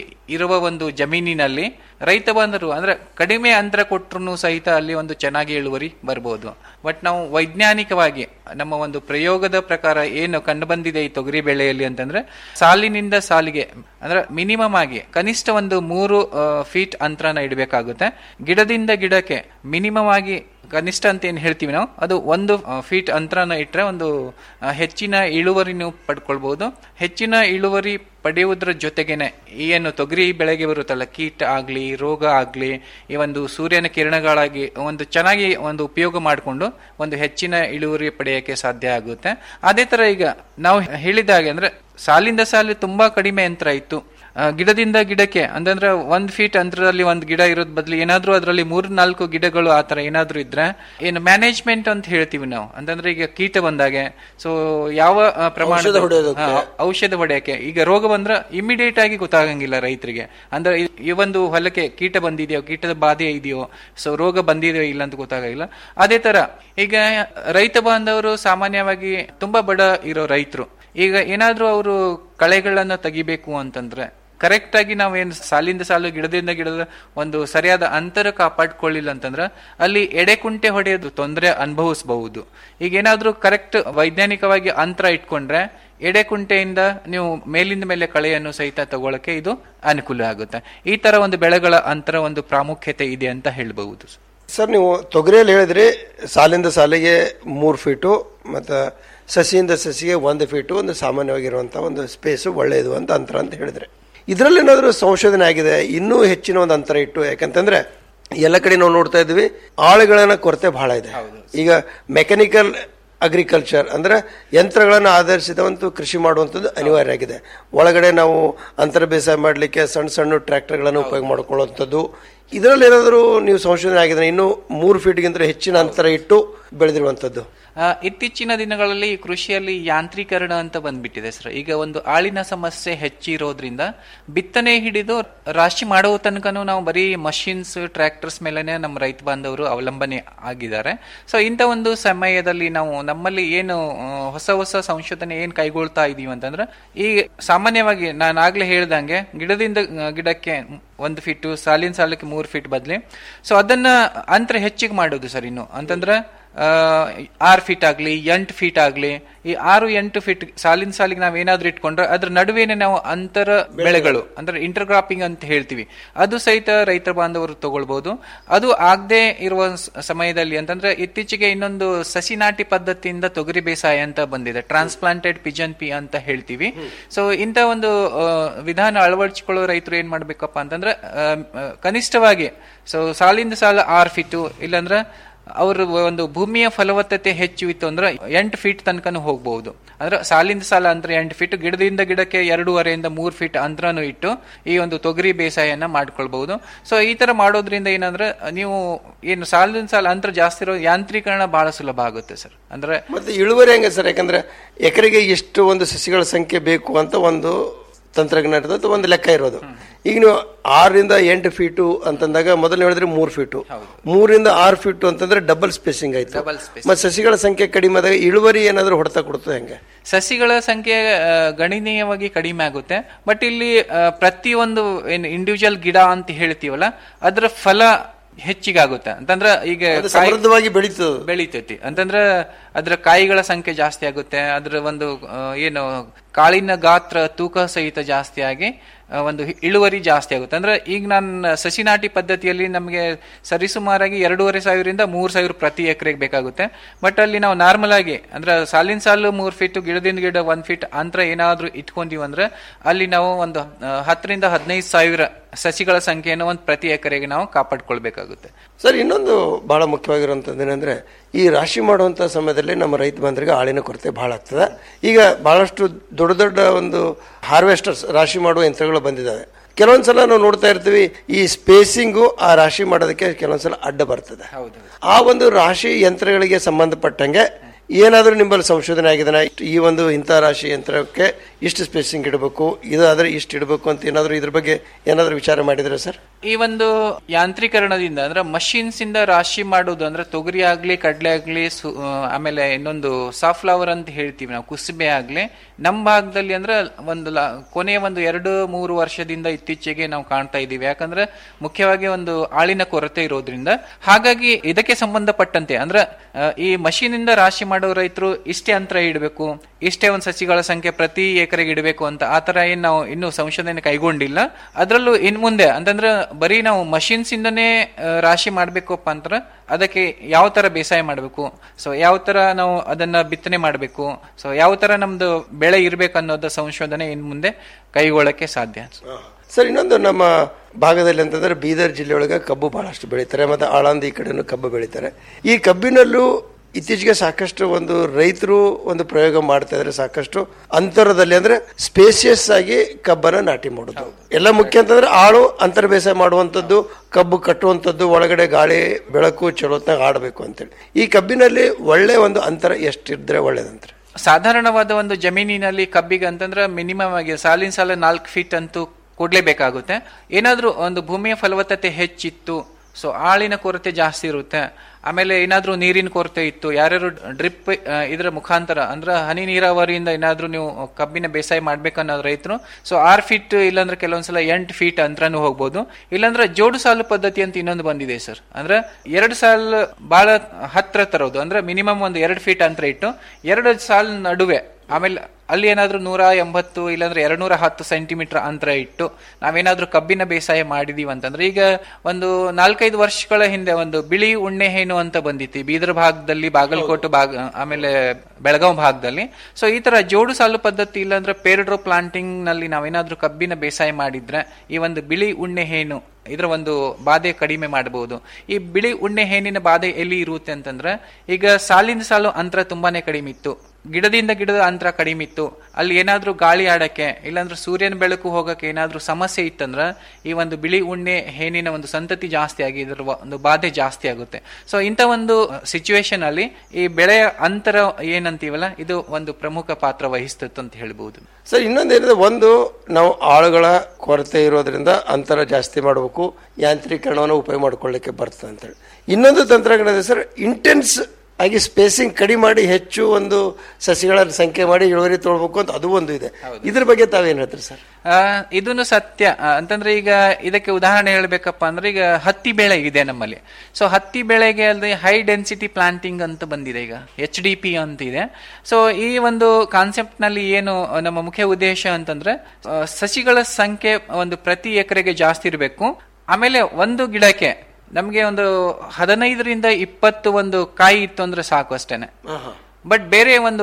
Speaker 21: ಇರುವ ಒಂದು ಜಮೀನಿನಲ್ಲಿ ರೈತ ಬಂದರು ಅಂದ್ರೆ ಕಡಿಮೆ ಅಂತರ ಕೊಟ್ಟರು ಸಹಿತ ಅಲ್ಲಿ ಒಂದು ಚೆನ್ನಾಗಿ ಇಳುವರಿ ಬರ್ಬೋದು ಬಟ್ ನಾವು ವೈಜ್ಞಾನಿಕವಾಗಿ ನಮ್ಮ ಒಂದು ಪ್ರಯೋಗದ ಪ್ರಕಾರ ಏನು ಕಂಡು ಬಂದಿದೆ ಈ ತೊಗರಿ ಬೆಳೆಯಲ್ಲಿ ಅಂತಂದ್ರೆ ಸಾಲಿನಿಂದ ಸಾಲಿಗೆ ಅಂದ್ರೆ ಮಿನಿಮಮ್ ಆಗಿ ಕನಿಷ್ಠ ಒಂದು ಮೂರು ಫೀಟ್ ಅಂತರನ ಇಡಬೇಕಾಗುತ್ತೆ ಗಿಡದಿಂದ ಗಿಡಕ್ಕೆ ಮಿನಿಮಮ್ ಆಗಿ ಕನಿಷ್ಠ ಅಂತ ಏನ್ ಹೇಳ್ತೀವಿ ನಾವು ಅದು ಒಂದು ಫೀಟ್ ಅಂತರನ ಇಟ್ಟರೆ ಒಂದು ಆ, ಹೆಚ್ಚಿನ ಇಳುವರಿ ನೀವು ಪಡ್ಕೊಳ್ಬಹುದು ಹೆಚ್ಚಿನ ಇಳುವರಿ ಪಡೆಯುವುದರ ಜೊತೆಗೇನೆ ಈ ಏನು ತೊಗರಿ ಬೆಳೆಗೆ ಬರುತ್ತಲ್ಲ ಕೀಟ ಆಗ್ಲಿ ರೋಗ ಆಗ್ಲಿ ಈ ಒಂದು ಸೂರ್ಯನ ಕಿರಣಗಳಾಗಿ ಒಂದು ಚೆನ್ನಾಗಿ ಒಂದು ಉಪಯೋಗ ಮಾಡಿಕೊಂಡು ಒಂದು ಹೆಚ್ಚಿನ ಇಳುವರಿ ಪಡೆಯಕ್ಕೆ ಸಾಧ್ಯ ಆಗುತ್ತೆ ಅದೇ ತರ ಈಗ ನಾವು ಹೇಳಿದ ಹಾಗೆ ಅಂದ್ರೆ ಸಾಲಿಂದ ಸಾಲು ತುಂಬಾ ಕಡಿಮೆ ಯಂತ್ರ ಇತ್ತು ಆ, ಗಿಡದಿಂದ ಗಿಡಕ್ಕೆ ಅಂತಂದ್ರೆ ಒಂದ್ ಫೀಟ್ ಅಂತರದಲ್ಲಿ ಒಂದ್ ಗಿಡ ಇರೋದ್ ಬದಲು ಏನಾದ್ರೂ ಅದರಲ್ಲಿ ಮೂರ್ ನಾಲ್ಕು ಗಿಡಗಳು ಆತರ ಏನಾದ್ರೂ ಇದ್ರೆ ಏನು ಮ್ಯಾನೇಜ್ಮೆಂಟ್ ಅಂತ ಹೇಳ್ತೀವಿ ನಾವು ಅಂತಂದ್ರೆ ಈಗ ಕೀಟ ಬಂದಾಗೆ ಸೊ ಯಾವ ಆ, ಪ್ರಮಾಣದ
Speaker 20: ಔಷಧ ಹೊಡೆಯೋದಕ್ಕೆ.
Speaker 21: ಹಾ, ಔಷಧ ಹೊಡೆಯಕ್ಕೆ ಈಗ ರೋಗ ಬಂದ್ರೆ ಇಮಿಡಿಯೇಟ್ ಆಗಿ ಗೊತ್ತಾಗಂಗಿಲ್ಲ ರೈತರಿಗೆ ಅಂದ್ರೆ ಈ- ಈ ಒಂದು ಹೊಲಕ್ಕೆ ಕೀಟ ಬಂದಿದೆಯೋ ಕೀಟದ ಬಾಧೆ ಇದೆಯೋ ಸೊ ರೋಗ ಬಂದಿದೆಯೋ ಇಲ್ಲ ಅಂತ ಗೊತ್ತಾಗಿಲ್ಲ ಅದೇ ತರ ಈಗ ರೈತ ಬಾಂಧವರು ಸಾಮಾನ್ಯವಾಗಿ ತುಂಬಾ ಬಡ ಇರೋ ರೈತರು ಈಗ ಏನಾದ್ರೂ ಅವರು ಕಳೆಗಳನ್ನ ತೆಗಿಬೇಕು ಅಂತಂದ್ರೆ ಕರೆಕ್ಟ್ ಆಗಿ ನಾವೇನು ಸಾಲಿಂದ ಸಾಲು ಗಿಡದಿಂದ ಗಿಡದ ಒಂದು ಸರಿಯಾದ ಅಂತರ ಕಾಪಾಡ್ಕೊಳ್ಳಿಲ್ಲ ಅಂತಂದ್ರೆ ಅಲ್ಲಿ ಎಡೆಕುಂಟೆ ಹೊಡೆಯೋದು ತೊಂದರೆ ಅನುಭವಿಸಬಹುದು ಈಗ ಏನಾದ್ರೂ ಕರೆಕ್ಟ್ ವೈಜ್ಞಾನಿಕವಾಗಿ ಅಂತರ ಇಟ್ಕೊಂಡ್ರೆ ಎಡೆಕುಂಟೆಯಿಂದ ನೀವು ಮೇಲಿಂದ ಮೇಲೆ ಕಳೆಯನ್ನು ಸಹಿತ ತಗೊಳಕ್ಕೆ ಇದು ಅನುಕೂಲ ಆಗುತ್ತೆ ಈ ತರ ಒಂದು ಬೆಳೆಗಳ ಅಂತರ ಒಂದು ಪ್ರಾಮುಖ್ಯತೆ ಇದೆ ಅಂತ ಹೇಳ್ಬಹುದು
Speaker 20: ಸರ್ ನೀವು ತೊಗರಿಯಲ್ಲಿ ಹೇಳಿದ್ರಿ ಸಾಲಿಂದ ಸಾಲಿಗೆ ಮೂರು ಫೀಟು ಮತ್ತು ಸಸಿಯಿಂದ ಸಸಿಗೆ ಒಂದು ಫೀಟು ಒಂದು ಸಾಮಾನ್ಯವಾಗಿರುವಂಥ ಒಂದು ಸ್ಪೇಸು ಒಳ್ಳೆಯದು ಅಂತ ಅಂತರ ಅಂತ ಹೇಳಿದ್ರೆ ಇದರಲ್ಲಿ ಏನಾದರೂ ಸಂಶೋಧನೆ ಆಗಿದೆ ಇನ್ನೂ ಹೆಚ್ಚಿನ ಒಂದು ಅಂತರ ಇಟ್ಟು ಯಾಕಂತಂದ್ರೆ ಎಲ್ಲ ಕಡೆ ನಾವು ನೋಡ್ತಾ ಇದ್ವಿ ಆಳುಗಳನ್ನ ಕೊರತೆ ಬಹಳ ಇದೆ ಈಗ ಮೆಕ್ಯಾನಿಕಲ್ ಅಗ್ರಿಕಲ್ಚರ್ ಅಂದ್ರೆ ಯಂತ್ರಗಳನ್ನು ಆಧರಿಸಿದ ಒಂದು ಕೃಷಿ ಮಾಡುವಂಥದ್ದು ಅನಿವಾರ್ಯ ಆಗಿದೆ ಒಳಗಡೆ ನಾವು ಅಂತರ ಬೇಸಾಯ ಮಾಡಲಿಕ್ಕೆ ಸಣ್ಣ ಸಣ್ಣ ಟ್ರ್ಯಾಕ್ಟರ್ಗಳನ್ನು ಉಪಯೋಗ ಮಾಡ್ಕೊಳ್ಳುವಂಥದ್ದು ಇದರಲ್ಲಿ ಏನಾದರೂ ನೀವು ಸಂಶೋಧನೆ ಆಗಿದೆ ಇನ್ನೂ ಮೂರು ಫೀಟ್ಗಿಂತ ಹೆಚ್ಚಿನ ಅಂತರ ಇಟ್ಟು ಬೆಳೆದಿರುವಂಥದ್ದು
Speaker 21: ಆ, ಇತ್ತೀಚಿನ ದಿನಗಳಲ್ಲಿ ಕೃಷಿಯಲ್ಲಿ ಯಾಂತ್ರೀಕರಣ ಅಂತ ಬಂದ್ಬಿಟ್ಟಿದೆ ಸರ್ ಈಗ ಒಂದು ಆಳಿನ ಸಮಸ್ಯೆ ಹೆಚ್ಚಿರೋದ್ರಿಂದ ಬಿತ್ತನೆ ಹಿಡಿದು ರಾಶಿ ಮಾಡುವ ತನಕನೂ ನಾವು ಬರೀ ಮಷಿನ್ಸ್ ಟ್ರ್ಯಾಕ್ಟರ್ಸ್ ಮೇಲೆನೆ ನಮ್ಮ ರೈತ ಬಾಂಧವರು ಅವಲಂಬನೆ ಆಗಿದ್ದಾರೆ ಸೊ ಇಂಥ ಒಂದು ಸಮಯದಲ್ಲಿ ನಾವು ನಮ್ಮಲ್ಲಿ ಏನು ಆ, ಹೊಸ ಹೊಸ ಸಂಶೋಧನೆ ಏನ್ ಕೈಗೊಳ್ತಾ ಇದೀವಿ ಅಂತಂದ್ರೆ ಈ ಸಾಮಾನ್ಯವಾಗಿ ನಾನು ಆಗ್ಲೇ ಹೇಳ್ದಂಗೆ ಗಿಡದಿಂದ ಆ, ಗಿಡಕ್ಕೆ ಒಂದು ಫೀಟ್ ಸಾಲಿನ ಸಾಲಕ್ಕೆ ಮೂರು ಫೀಟ್ ಬದ್ಲಿ ಸೊ ಅದನ್ನ ಅಂತರ ಹೆಚ್ಚಿಗೆ ಮಾಡೋದು ಸರ್ ಇನ್ನು ಅಂತಂದ್ರೆ ಆ, ಆರು ಫೀಟ್ ಆಗಲಿ ಎಂಟು ಫೀಟ್ ಆಗಲಿ ಈ ಆರು ಎಂಟು ಫೀಟ್ ಸಾಲಿನ ಸಾಲಿಗೆ ನಾವು ಏನಾದ್ರೂ ಇಟ್ಕೊಂಡ್ರೆ ಅದ್ರ ನಡುವೆನೆ ನಾವು ಅಂತರ ಬೆಳೆಗಳು ಅಂದ್ರೆ ಇಂಟರ್ಕ್ರಾಪಿಂಗ್ ಅಂತ ಹೇಳ್ತೀವಿ ಅದು ಸಹಿತ ರೈತ ಬಾಂಧವರು ತಗೊಳ್ಬಹುದು ಅದು ಆಗದೆ ಇರುವ ಸ- ಸಮಯದಲ್ಲಿ ಅಂತಂದ್ರೆ ಇತ್ತೀಚೆಗೆ ಇನ್ನೊಂದು ಸಸಿ ನಾಟಿ ಪದ್ಧತಿಯಿಂದ ತೊಗರಿ ಬೇಸಾಯ ಅಂತ ಬಂದಿದೆ ಟ್ರಾನ್ಸ್ಪ್ಲಾಂಟೆಡ್ ಪಿಜನ್ ಪಿ ಅಂತ ಹೇಳ್ತೀವಿ ಸೊ ಇಂಥ ಒಂದು ಆ, ವಿಧಾನ ಅಳವಡಿಸಿಕೊಳ್ಳೋ ರೈತರು ಏನ್ ಮಾಡ್ಬೇಕಪ್ಪ ಅಂತಂದ್ರೆ ಆ, ಆ, ಕನಿಷ್ಠವಾಗಿ ಸೊ ಸಾಲಿಂದ ಸಾಲ ಆರು ಫೀಟು ಇಲ್ಲಾಂದ್ರೆ ಅವ್ರ ಒಂದು ಭೂಮಿಯ ಫಲವತ್ತತೆ ಹೆಚ್ಚು ಇತ್ತು ಅಂದ್ರೆ ಎಂಟು ಫೀಟ್ ತನಕನೂ ಹೋಗಬಹುದು ಅಂದ್ರೆ ಸಾಲಿಂದ ಸಾಲ ಅಂದ್ರೆ ಎಂಟು ಫೀಟ್ ಗಿಡದಿಂದ ಗಿಡಕ್ಕೆ ಎರಡೂವರೆಯಿಂದ ಮೂರು ಫೀಟ್ ಅಂತರನು ಇಟ್ಟು ಈ ಒಂದು ತೊಗರಿ ಬೇಸಾಯನ ಮಾಡ್ಕೊಳ್ಬಹುದು ಸೊ ಈ ತರ ಮಾಡೋದ್ರಿಂದ ಏನಂದ್ರೆ ನೀವು ಏನು ಸಾಲಿನ ಸಾಲ ಅಂತರ ಜಾಸ್ತಿ ಇರೋ ಯಾಂತ್ರೀಕರಣ ಬಹಳ ಸುಲಭ ಆಗುತ್ತೆ ಸರ್ ಅಂದ್ರೆ
Speaker 20: ಮತ್ತೆ ಇಳುವರಿ ಹೆಂಗೆ ಸರ್ ಯಾಕಂದ್ರೆ ಎಕರೆಗೆ ಎಷ್ಟು ಒಂದು ಸಸಿಗಳ ಸಂಖ್ಯೆ ಬೇಕು ಅಂತ ಒಂದು ತಂತ್ರಜ್ಞಾನದ ಅಥವಾ ಒಂದು ಲೆಕ್ಕ ಇರೋದು ಈಗ ನೀವು ಆರರಿಂದ ಎಂಟು ಫೀಟು ಅಂತಂದಾಗ ಮೊದಲು ಹೇಳಿದ್ರೆ ಮೂರು ಫೀಟು ಮೂರಿಂದ ಆರು ಫೀಟು ಅಂತಂದ್ರೆ ಡಬಲ್ ಸ್ಪೇಸಿಂಗ್ ಆಯ್ತು
Speaker 21: Double spacing.
Speaker 20: ಮತ್ತೆ ಸಸಿಗಳ ಸಂಖ್ಯೆ ಕಡಿಮೆ ಆದಾಗ ಇಳುವರಿ ಏನಾದರೂ ಹೊಡೆತ ಕೊಡ್ತದೆ ಹೆಂಗೆ
Speaker 21: ಸಸಿಗಳ ಸಂಖ್ಯೆ ಆ, ಗಣನೀಯವಾಗಿ ಕಡಿಮೆ ಆಗುತ್ತೆ ಬಟ್ ಇಲ್ಲಿ ಆ, ಪ್ರತಿಯೊಂದು ಏನು ಇಂಡಿವಿಜುವಲ್ ಗಿಡ ಅಂತ ಹೇಳ್ತೀವಲ್ಲ ಅದರ ಫಲ ಹೆಚ್ಚಿಗಾಗುತ್ತೆ ಅಂತಂದ್ರ ಈಗ
Speaker 20: ಅದು
Speaker 21: ಕಾಯಿ-
Speaker 20: ಸಮೃದ್ಧವಾಗಿ ಬೆಳೀತದೆ
Speaker 21: ಬೆಳೀತೈತಿ ಅಂತಂದ್ರ ಅದ್ರ ಕಾಯಿಗಳ ಸಂಖ್ಯೆ ಜಾಸ್ತಿ ಆಗುತ್ತೆ ಅದ್ರ ಒಂದು ಆ, ಏನು ಕಾಳಿನ ಗಾತ್ರ ತೂಕ ಸಹಿತ ಜಾಸ್ತಿ ಆಗಿ ಆ, ಒಂದು ಹಿ- ಇಳುವರಿ ಜಾಸ್ತಿ ಆಗುತ್ತೆ ಅಂದ್ರೆ ಈಗ ನಾನು ಸಸಿ ನಾಟಿ ಪದ್ಧತಿಯಲ್ಲಿ ನಮಗೆ ಸರಿಸುಮಾರಾಗಿ ಎರಡೂವರೆ ಸಾವಿರದಿಂದ ಮೂರು ಸಾವಿರ ಪ್ರತಿ ಎಕರೆಗೆ ಬೇಕಾಗುತ್ತೆ ಬಟ್ ಅಲ್ಲಿ ನಾವು ನಾರ್ಮಲ್ ಆಗಿ ಅಂದ್ರೆ ಸಾಲಿನ ಸಾಲು ಮೂರು ಫೀಟ್ ಗಿಡದಿಂದ ಗಿಡ ಒಂದ್ ಫೀಟ್ ಅಂತರ ಏನಾದ್ರೂ ಇಟ್ಕೊಂತೀವಿ ಅಂದ್ರೆ ಅಲ್ಲಿ ನಾವು ಒಂದು ಆ, ಹತ್ತರಿಂದ ಹದಿನೈದು ಸಾವಿರ ಸಸಿಗಳ ಸಂಖ್ಯೆಯನ್ನು ಒಂದು ಪ್ರತಿ ಎಕರೆಗೆ ನಾವು ಕಾಪಾಡ್ಕೊಳ್ಬೇಕಾಗುತ್ತೆ
Speaker 20: ಸರ್ ಇನ್ನೊಂದು ಬಹಳ ಮುಖ್ಯವಾಗಿರುವಂಥದ್ದು ಏನಂದ್ರೆ ಈ ರಾಶಿ ಮಾಡುವಂಥ ಸಮಯದಲ್ಲಿ ನಮ್ಮ ರೈತ ಬಂಧುಗಳಿಗೆ ಆಳಿನ ಕೊರತೆ ಬಹಳ ಆಗ್ತದೆ ಈಗ ಬಹಳಷ್ಟು ದೊಡ್ಡ ದೊಡ್ಡ ಒಂದು ಹಾರ್ವೆಸ್ಟರ್ಸ್ ರಾಶಿ ಮಾಡುವ ಯಂತ್ರಗಳು ಬಂದಿದ್ದಾವೆ ಕೆಲವೊಂದ್ಸಲ ನಾವು ನೋಡ್ತಾ ಇರ್ತೀವಿ ಈ ಸ್ಪೇಸಿಂಗು ಆ ರಾಶಿ ಮಾಡೋದಕ್ಕೆ ಕೆಲವೊಂದ್ಸಲ ಅಡ್ಡ ಬರ್ತದೆ ಆ ಒಂದು ರಾಶಿ ಯಂತ್ರಗಳಿಗೆ ಸಂಬಂಧಪಟ್ಟಂಗೆ ಏನಾದರೂ ನಿಮ್ಮಲ್ಲಿ ಸಂಶೋಧನೆ ಆಗಿದೆ ಈ ಒಂದು ಇಂಥ ರಾಶಿ ಯಂತ್ರಕ್ಕೆ ಇಷ್ಟು ಸ್ಪೇಸಿಂಗ್ ಇಡಬೇಕು ಇದು ಆದರೆ ಇಷ್ಟು ಇಡಬೇಕು ಅಂತ ಏನಾದರೂ ಇದ್ರ ಬಗ್ಗೆ ಏನಾದರೂ ವಿಚಾರ ಮಾಡಿದ್ರೆ ಸರ್
Speaker 21: ಈ ಒಂದು ಯಾಂತ್ರೀಕರಣದಿಂದ ಅಂದ್ರೆ ಮಷಿನ್ಸ್ ಇಂದ ರಾಶಿ ಮಾಡುದು ಅಂದ್ರೆ ತೊಗರಿ ಆಗ್ಲಿ ಕಡಲೆ ಆಗ್ಲಿ ಸು- ಆ, ಆಮೇಲೆ ಇನ್ನೊಂದು ಸಾಫ್ಲವರ್ ಅಂತ ಹೇಳ್ತೀವಿ ನಾವು ಕುಸುಬೆ ಆಗ್ಲಿ ನಮ್ಮ ಭಾಗದಲ್ಲಿ ಅಂದ್ರೆ ಒಂದು ಲ- ಕೊನೆಯ ಒಂದು ಎರಡು ಮೂರು ವರ್ಷದಿಂದ ಇತ್ತೀಚೆಗೆ ನಾವು ಕಾಣ್ತಾ ಇದ್ದೀವಿ ಯಾಕಂದ್ರೆ ಮುಖ್ಯವಾಗಿ ಒಂದು ಆಳಿನ ಕೊರತೆ ಇರೋದ್ರಿಂದ ಹಾಗಾಗಿ ಇದಕ್ಕೆ ಸಂಬಂಧಪಟ್ಟಂತೆ ಅಂದ್ರೆ ಆ, ಈ ಮಷೀನ್ ಇಂದ ರಾಶಿ ಮಾಡೋ ರೈತರು ಇಷ್ಟೇ ಅಂತರ ಇಡಬೇಕು ಇಷ್ಟೇ ಒಂದು ಸಸಿಗಳ ಸಂಖ್ಯೆ ಪ್ರತಿ ಎಕರೆಗೆ ಇಡಬೇಕು ಅಂತ ಆ ತರ ಏನ್ ನಾವು ಇನ್ನೂ ಸಂಶೋಧನೆ ಕೈಗೊಂಡಿಲ್ಲ ಅದರಲ್ಲೂ ಇನ್ ಮುಂದೆ ಅಂತಂದ್ರೆ ಬರೀ ನಾವು ಮಷಿನ್ಸ್ ಇಂದನೇ ಆ, ರಾಶಿ ಮಾಡ್ಬೇಕಪ್ಪ ಅಂತ ಅದಕ್ಕೆ ಯಾವ ತರ ಬೇಸಾಯ ಮಾಡಬೇಕು ಸೊ ಯಾವ ತರ ನಾವು ಅದನ್ನ ಬಿತ್ತನೆ ಮಾಡಬೇಕು ಸೊ ಯಾವ ತರ ನಮ್ದು ಬೆಳೆ ಇರ್ಬೇಕು ಅನ್ನೋದ ಸಂಶೋಧನೆ ಇನ್ ಮುಂದೆ ಕೈಗೊಳ್ಳಕ್ಕೆ ಸಾಧ್ಯ
Speaker 20: ಸರ್ ಇನ್ನೊಂದು ನಮ್ಮ ಭಾಗದಲ್ಲಿ ಅಂತಂದ್ರೆ ಬೀದರ್ ಜಿಲ್ಲೆಯೊಳಗೆ ಕಬ್ಬು ಬಹಳಷ್ಟು ಬೆಳೀತಾರೆ ಮತ್ತೆ ಆಳಂದ ಈ ಕಡೆನೂ ಕಬ್ಬು ಬೆಳೀತಾರೆ ಈ ಕಬ್ಬಿನಲ್ಲೂ ಇತ್ತೀಚೆಗೆ ಸಾಕಷ್ಟು ಒಂದು ರೈತರು ಒಂದು ಪ್ರಯೋಗ ಮಾಡ್ತಾ ಇದ್ದಾರೆ ಸಾಕಷ್ಟು ಅಂತರದಲ್ಲಿ ಅಂದ್ರೆ ಸ್ಪೇಸಿಯಸ್ ಆಗಿ ಕಬ್ಬನ್ನ ನಾಟಿ ಮಾಡೋದು ಎಲ್ಲ ಮುಖ್ಯ ಅಂತಂದ್ರೆ ಆಳು ಅಂತರ ಬೇಸಾಯ ಮಾಡುವಂಥದ್ದು ಕಬ್ಬು ಕಟ್ಟುವಂಥದ್ದು ಒಳಗಡೆ ಗಾಳಿ ಬೆಳಕು ಚಲೋತ್ನಾಗ ಆಡಬೇಕು ಅಂತೇಳಿ ಈ ಕಬ್ಬಿನಲ್ಲಿ ಒಳ್ಳೆ ಒಂದು ಅಂತರ ಎಷ್ಟಿದ್ರೆ ಒಳ್ಳೇದಂತಾರೆ
Speaker 21: ಸಾಧಾರಣವಾದ ಒಂದು ಜಮೀನಿನಲ್ಲಿ ಕಬ್ಬಿಗೆ ಅಂತಂದ್ರೆ ಮಿನಿಮಮ್ ಆಗಿ ಸಾಲಿನ ಸಾಲ ನಾಲ್ಕು ಫೀಟ್ ಅಂತೂ ಕೊಡ್ಲೇಬೇಕಾಗುತ್ತೆ ಏನಾದ್ರೂ ಒಂದು ಭೂಮಿಯ ಫಲವತ್ತತೆ ಹೆಚ್ಚಿತ್ತು ಸೊ ಆಳಿನ ಕೊರತೆ ಜಾಸ್ತಿ ಇರುತ್ತೆ ಆಮೇಲೆ ಏನಾದ್ರೂ ನೀರಿನ ಕೊರತೆ ಇತ್ತು ಯಾರ್ಯಾರು ಡ್ರಿಪ್ ಇದರ ಮುಖಾಂತರ ಅಂದ್ರೆ ಹನಿ ನೀರಾವರಿಯಿಂದ ಏನಾದ್ರೂ ನೀವು ಕಬ್ಬಿನ ಬೇಸಾಯ ಮಾಡ್ಬೇಕನ್ನೋ ರೈತರು ಸೊ ಆರ್ ಫೀಟ್ ಇಲ್ಲಾಂದ್ರೆ ಕೆಲವೊಂದ್ಸಲ ಎಂಟು ಫೀಟ್ ಅಂತರನು ಹೋಗ್ಬೋದು ಇಲ್ಲಾಂದ್ರೆ ಜೋಡು ಸಾಲು ಪದ್ಧತಿ ಅಂತ ಇನ್ನೊಂದು ಬಂದಿದೆ ಸರ್ ಅಂದ್ರೆ ಎರಡು ಸಾಲು ಬಹಳ ಹತ್ರ ತರೋದು ಅಂದ್ರೆ ಮಿನಿಮಮ್ ಒಂದು ಎರಡು ಫೀಟ್ ಅಂತರ ಇಟ್ಟು ಎರಡು ಸಾಲ್ ನಡುವೆ ಆಮೇಲೆ ಅಲ್ಲಿ ಏನಾದ್ರೂ ನೂರ ಎಂಬತ್ತು ಇಲ್ಲಾಂದ್ರೆ ಎರಡ್ ನೂರ ಹತ್ತು ಸೆಂಟಿಮೀಟರ್ ಅಂತರ ಇಟ್ಟು ನಾವೇನಾದ್ರೂ ಕಬ್ಬಿನ ಬೇಸಾಯ ಮಾಡಿದೀವಿ ಅಂತಂದ್ರೆ ಈಗ ಒಂದು ನಾಲ್ಕೈದು ವರ್ಷಗಳ ಹಿಂದೆ ಒಂದು ಬಿಳಿ ಉಣ್ಣೆ ಹೇನು ಅಂತ ಬಂದಿತ್ತು ಈ ಬೀದರ್ ಭಾಗದಲ್ಲಿ ಬಾಗಲಕೋಟೆ ಭಾಗ ಆಮೇಲೆ ಬೆಳಗಾವ್ ಭಾಗದಲ್ಲಿ ಸೊ ಈ ತರ ಜೋಡು ಸಾಲು ಪದ್ಧತಿ ಇಲ್ಲಾಂದ್ರೆ ಪೇರಡ್ರೋ ಪ್ಲಾಂಟಿಂಗ್ ನಲ್ಲಿ ನಾವೇನಾದ್ರೂ ಕಬ್ಬಿನ ಬೇಸಾಯ ಮಾಡಿದ್ರೆ ಈ ಒಂದು ಬಿಳಿ ಉಣ್ಣೆ ಹೇನು ಇದರ ಒಂದು ಬಾಧೆ ಕಡಿಮೆ ಮಾಡಬಹುದು ಈ ಬಿಳಿ ಉಣ್ಣೆ ಹೇನಿನ ಬಾಧೆ ಎಲ್ಲಿ ಇರುತ್ತೆ ಅಂತಂದ್ರೆ ಈಗ ಸಾಲಿನ ಸಾಲು ಅಂತರ ತುಂಬಾನೇ ಕಡಿಮೆ ಇತ್ತು ಗಿಡದಿಂದ ಗಿಡದ ಅಂತರ ಕಡಿಮೆ ಇತ್ತು ಅಲ್ಲಿ ಏನಾದ್ರೂ ಗಾಳಿ ಆಡಕ್ಕೆ ಇಲ್ಲಾಂದ್ರೆ ಸೂರ್ಯನ ಬೆಳಕು ಹೋಗಕ್ಕೆ ಏನಾದ್ರೂ ಸಮಸ್ಯೆ ಇತ್ತಂದ್ರ ಈ ಒಂದು ಬಿಳಿ ಉಣ್ಣೆ ಹೇನಿನ ಒಂದು ಸಂತತಿ ಜಾಸ್ತಿ ಆಗಿ ಇದರ ವ- ಒಂದು ಬಾಧೆ ಜಾಸ್ತಿ ಆಗುತ್ತೆ ಸೊ ಇಂಥ ಒಂದು ಸಿಚುವೇಶನ್ ಅಲ್ಲಿ ಈ ಬೆಳೆಯ ಅಂತರ ಏನಂತೀವಲ್ಲ ಇದು ಒಂದು ಪ್ರಮುಖ ಪಾತ್ರ ವಹಿಸ್ತದೆ ಅಂತ ಹೇಳ್ಬಹುದು
Speaker 20: ಸರ್ ಇನ್ನೊಂದೇನಿದೆ ಒಂದು ನಾವು ಆಳುಗಳ ಕೊರತೆ ಇರೋದ್ರಿಂದ ಅಂತರ ಜಾಸ್ತಿ ಮಾಡಬೇಕು ಯಾಂತ್ರೀಕರಣವನ್ನು ಉಪಯೋಗ ಮಾಡ್ಕೊಳ್ಳಿಕ್ಕೆ ಬರ್ತದೆ ಅಂತೇಳಿ ಇನ್ನೊಂದು ತಂತ್ರಜ್ಞಾನ ಇದೆ ಸರ್ ಇಂಟೆನ್ಸ್ ಆಗಿ ಸ್ಪೇಸಿಂಗ್ ಕಡಿಮೆ ಮಾಡಿ ಹೆಚ್ಚು ಒಂದು ಸಸಿಗಳ ಸಂಖ್ಯೆ ಮಾಡಿ ಇಳುವರಿ ತೊಳ್ಬೇಕು ಅಂತ ಅದು ಒಂದು ಇದೆ ಇದ್ರ ಬಗ್ಗೆ ತಾವೇನ್ ಹೇಳ್ತೀರಿ ಸರ್
Speaker 21: ಆ, ಇದನ್ನು ಸತ್ಯ ಆ, ಅಂತಂದ್ರೆ ಈಗ ಇದಕ್ಕೆ ಉದಾಹರಣೆ ಹೇಳ್ಬೇಕಪ್ಪ ಅಂದ್ರೆ ಈಗ ಹತ್ತಿ ಬೆಳೆ ಇದೆ ನಮ್ಮಲ್ಲಿ ಸೊ ಹತ್ತಿ ಬೆಳೆಗೆ ಅಲ್ಲದೆ ಹೈ ಡೆನ್ಸಿಟಿ ಪ್ಲಾಂಟಿಂಗ್ ಅಂತ ಬಂದಿದೆ ಈಗ ಎಚ್ ಡಿ ಪಿ ಅಂತ ಇದೆ ಸೊ ಈ ಒಂದು ಕಾನ್ಸೆಪ್ಟ್ ನಲ್ಲಿ ಏನು ನಮ್ಮ ಮುಖ್ಯ ಉದ್ದೇಶ ಅಂತಂದ್ರೆ ಆ, ಸಸಿಗಳ ಸಂಖ್ಯೆ ಒಂದು ಪ್ರತಿ ಎಕರೆಗೆ ಜಾಸ್ತಿ ಇರಬೇಕು ಆಮೇಲೆ ಒಂದು ಗಿಡಕ್ಕೆ ನಮ್ಗೆ ಒಂದು ಹದಿನೈದರಿಂದ ಇಪ್ಪತ್ತು ಒಂದು ಕಾಯಿ ಇತ್ತು ಅಂದ್ರೆ ಸಾಕು ಅಷ್ಟೇನೆ ಬಟ್ ಬೇರೆ ಒಂದು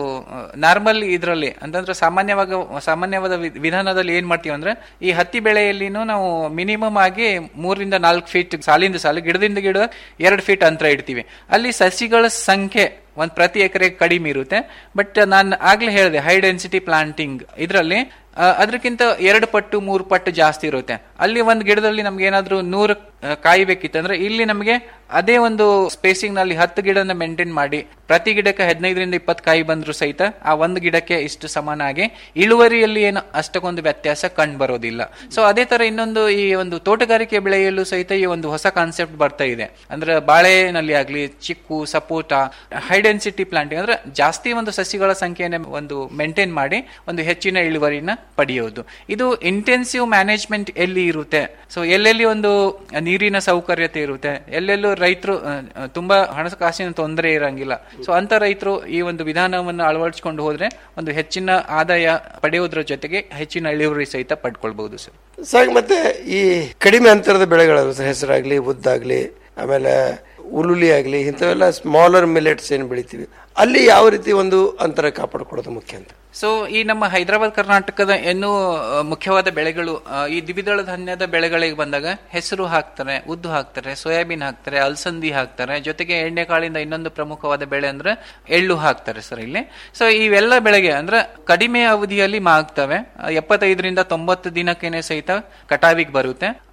Speaker 21: ನಾರ್ಮಲ್ ಇದರಲ್ಲಿ ಅಂತಂದ್ರೆ ಸಾಮಾನ್ಯವಾಗ ಸಾಮಾನ್ಯವಾದ ವಿ- ವಿಧಾನದಲ್ಲಿ ಏನ್ ಮಾಡ್ತೀವಿ ಅಂದ್ರೆ ಈ ಹತ್ತಿ ಬೆಳೆಯಲ್ಲಿನೂ ನಾವು ಮಿನಿಮಮ್ ಆಗಿ ಮೂರರಿಂದ ನಾಲ್ಕು ಫೀಟ್ ಸಾಲಿಂದ ಸಾಲು ಗಿಡದಿಂದ ಗಿಡ ಎರಡು ಫೀಟ್ ಅಂತರ ಇಡ್ತೀವಿ ಅಲ್ಲಿ ಸಸಿಗಳ ಸಂಖ್ಯೆ ಒಂದ್ ಪ್ರತಿ ಎಕರೆ ಕಡಿಮೆ ಇರುತ್ತೆ ಬಟ್ ನಾನು ಆಗ್ಲೇ ಹೇಳಿದೆ ಹೈ ಡೆನ್ಸಿಟಿ ಪ್ಲಾಂಟಿಂಗ್ ಇದರಲ್ಲಿ ಅದಕ್ಕಿಂತ ಎರಡು ಪಟ್ಟು ಮೂರು ಪಟ್ಟು ಜಾಸ್ತಿ ಇರುತ್ತೆ ಅಲ್ಲಿ ಒಂದು ಗಿಡದಲ್ಲಿ ನಮ್ಗೆ ಏನಾದ್ರೂ ನೂರು ಆ, ಕಾಯಿ ಬೇಕಿತ್ತಂದ್ರೆ ಇಲ್ಲಿ ನಮಗೆ ಅದೇ ಒಂದು ಸ್ಪೇಸಿಂಗ್ ನಲ್ಲಿ ಹತ್ತು ಗಿಡನ ಮೇಂಟೈನ್ ಮಾಡಿ ಪ್ರತಿ ಗಿಡಕ್ಕೆ ಹದಿನೈದರಿಂದ ಇಪ್ಪತ್ತು ಕಾಯಿ ಬಂದ್ರು ಸಹಿತ ಆ ಒಂದು ಗಿಡಕ್ಕೆ ಇಷ್ಟು ಸಮಾನಾಗಿ ಇಳುವರಿಯಲ್ಲಿ ಏನು ಅಷ್ಟಕ್ಕೊಂದು ವ್ಯತ್ಯಾಸ ಕಂಡು ಬರೋದಿಲ್ಲ ಸೊ ಅದೇ ತರ ಇನ್ನೊಂದು ಈ ಒಂದು ತೋಟಗಾರಿಕೆ ಬೆಳೆಯಲ್ಲೂ ಸಹಿತ ಈ ಒಂದು ಹೊಸ ಕಾನ್ಸೆಪ್ಟ್ ಬರ್ತಾ ಇದೆ ಅಂದ್ರೆ ಬಾಳೆನಲ್ಲಿ ಆಗ್ಲಿ ಚಿಕ್ಕು ಸಪೋಟ ಹೈ ಡೆನ್ಸಿಟಿ ಪ್ಲಾಂಟಿಂಗ್ ಅಂದ್ರೆ ಜಾಸ್ತಿ ಒಂದು ಸಸಿಗಳ ಸಂಖ್ಯೆಯನ್ನು ಒಂದು ಮೇಂಟೈನ್ ಮಾಡಿ ಒಂದು ಹೆಚ್ಚಿನ ಇಳುವರಿನ ಪಡೆಯೋದು ಇದು ಇಂಟೆನ್ಸಿವ್ ಮ್ಯಾನೇಜ್ಮೆಂಟ್ ಎಲ್ಲಿ ಇರುತ್ತೆ ಸೊ ಎಲ್ಲೆಲ್ಲಿ ಒಂದು ನೀರಿನ ಸೌಕರ್ಯತೆ ಇರುತ್ತೆ ಎಲ್ಲೆಲ್ಲೂ ರೈತರು ತುಂಬಾ ಹಣಕಾಸಿನ ತೊಂದರೆ ಇರಂಗಿಲ್ಲ ಸೊ ಅಂತ ರೈತರು ಈ ಒಂದು ವಿಧಾನವನ್ನು ಅಳವಡಿಸಿಕೊಂಡು ಹೋದ್ರೆ ಒಂದು ಹೆಚ್ಚಿನ ಆದಾಯ ಪಡೆಯೋದ್ರ ಜೊತೆಗೆ ಹೆಚ್ಚಿನ ಇಳುವರಿ ಸಹಿತ ಪಡ್ಕೊಳ್ಬಹುದು ಸರ್
Speaker 20: ಸಾಗ ಮತ್ತೆ ಈ ಕಡಿಮೆ ಅಂತರದ ಬೆಳೆಗಳು ಹೆಸರಾಗ್ಲಿ ಉದ್ದಾಗ್ಲಿ ಆಮೇಲೆ ಉರುಳಿ ಆಗ್ಲಿ ಇಂಥವೆಲ್ಲ ಸ್ಮಾಲರ್ ಮಿಲೆಟ್ಸ್ ಏನ್ ಬೆಳಿತೀವಿ ಅಲ್ಲಿ ಯಾವ ರೀತಿ ಒಂದು ಅಂತರ ಕಾಪಾಡ್ಕೊಳ್ಳೋದು ಮುಖ್ಯ ಅಂತ
Speaker 21: ಸೊ ಈ ನಮ್ಮ ಹೈದರಾಬಾದ್ ಕರ್ನಾಟಕದ ಇನ್ನೂ ಆ, ಮುಖ್ಯವಾದ ಬೆಳೆಗಳು ಆ, ಈ ದ್ವಿದಳ ಧಾನ್ಯದ ಬೆಳೆಗಳಿಗೆ ಬಂದಾಗ ಹೆಸರು ಹಾಕ್ತಾರೆ ಉದ್ದು ಹಾಕ್ತಾರೆ ಸೋಯಾಬೀನ್ ಹಾಕ್ತಾರೆ ಅಲಸಂದಿ ಹಾಕ್ತಾರೆ ಜೊತೆಗೆ ಎಣ್ಣೆಕಾಳಿಂದ ಇನ್ನೊಂದು ಪ್ರಮುಖವಾದ ಬೆಳೆ ಅಂದ್ರೆ ಎಳ್ಳು ಹಾಕ್ತಾರೆ ಸರ್ ಇಲ್ಲಿ ಸೊ ಇವೆಲ್ಲ ಬೆಳೆಗೆ ಅಂದ್ರೆ ಕಡಿಮೆ ಅವಧಿಯಲ್ಲಿ ಮಾಗ್ತವೆ ಆ, ಎಪ್ಪತ್ತೈದರಿಂದ ತೊಂಬತ್ತು ದಿನಕ್ಕೇನೆ ಸಹಿತ ಕಟಾವಿಗೆ ಬರುತ್ತೆ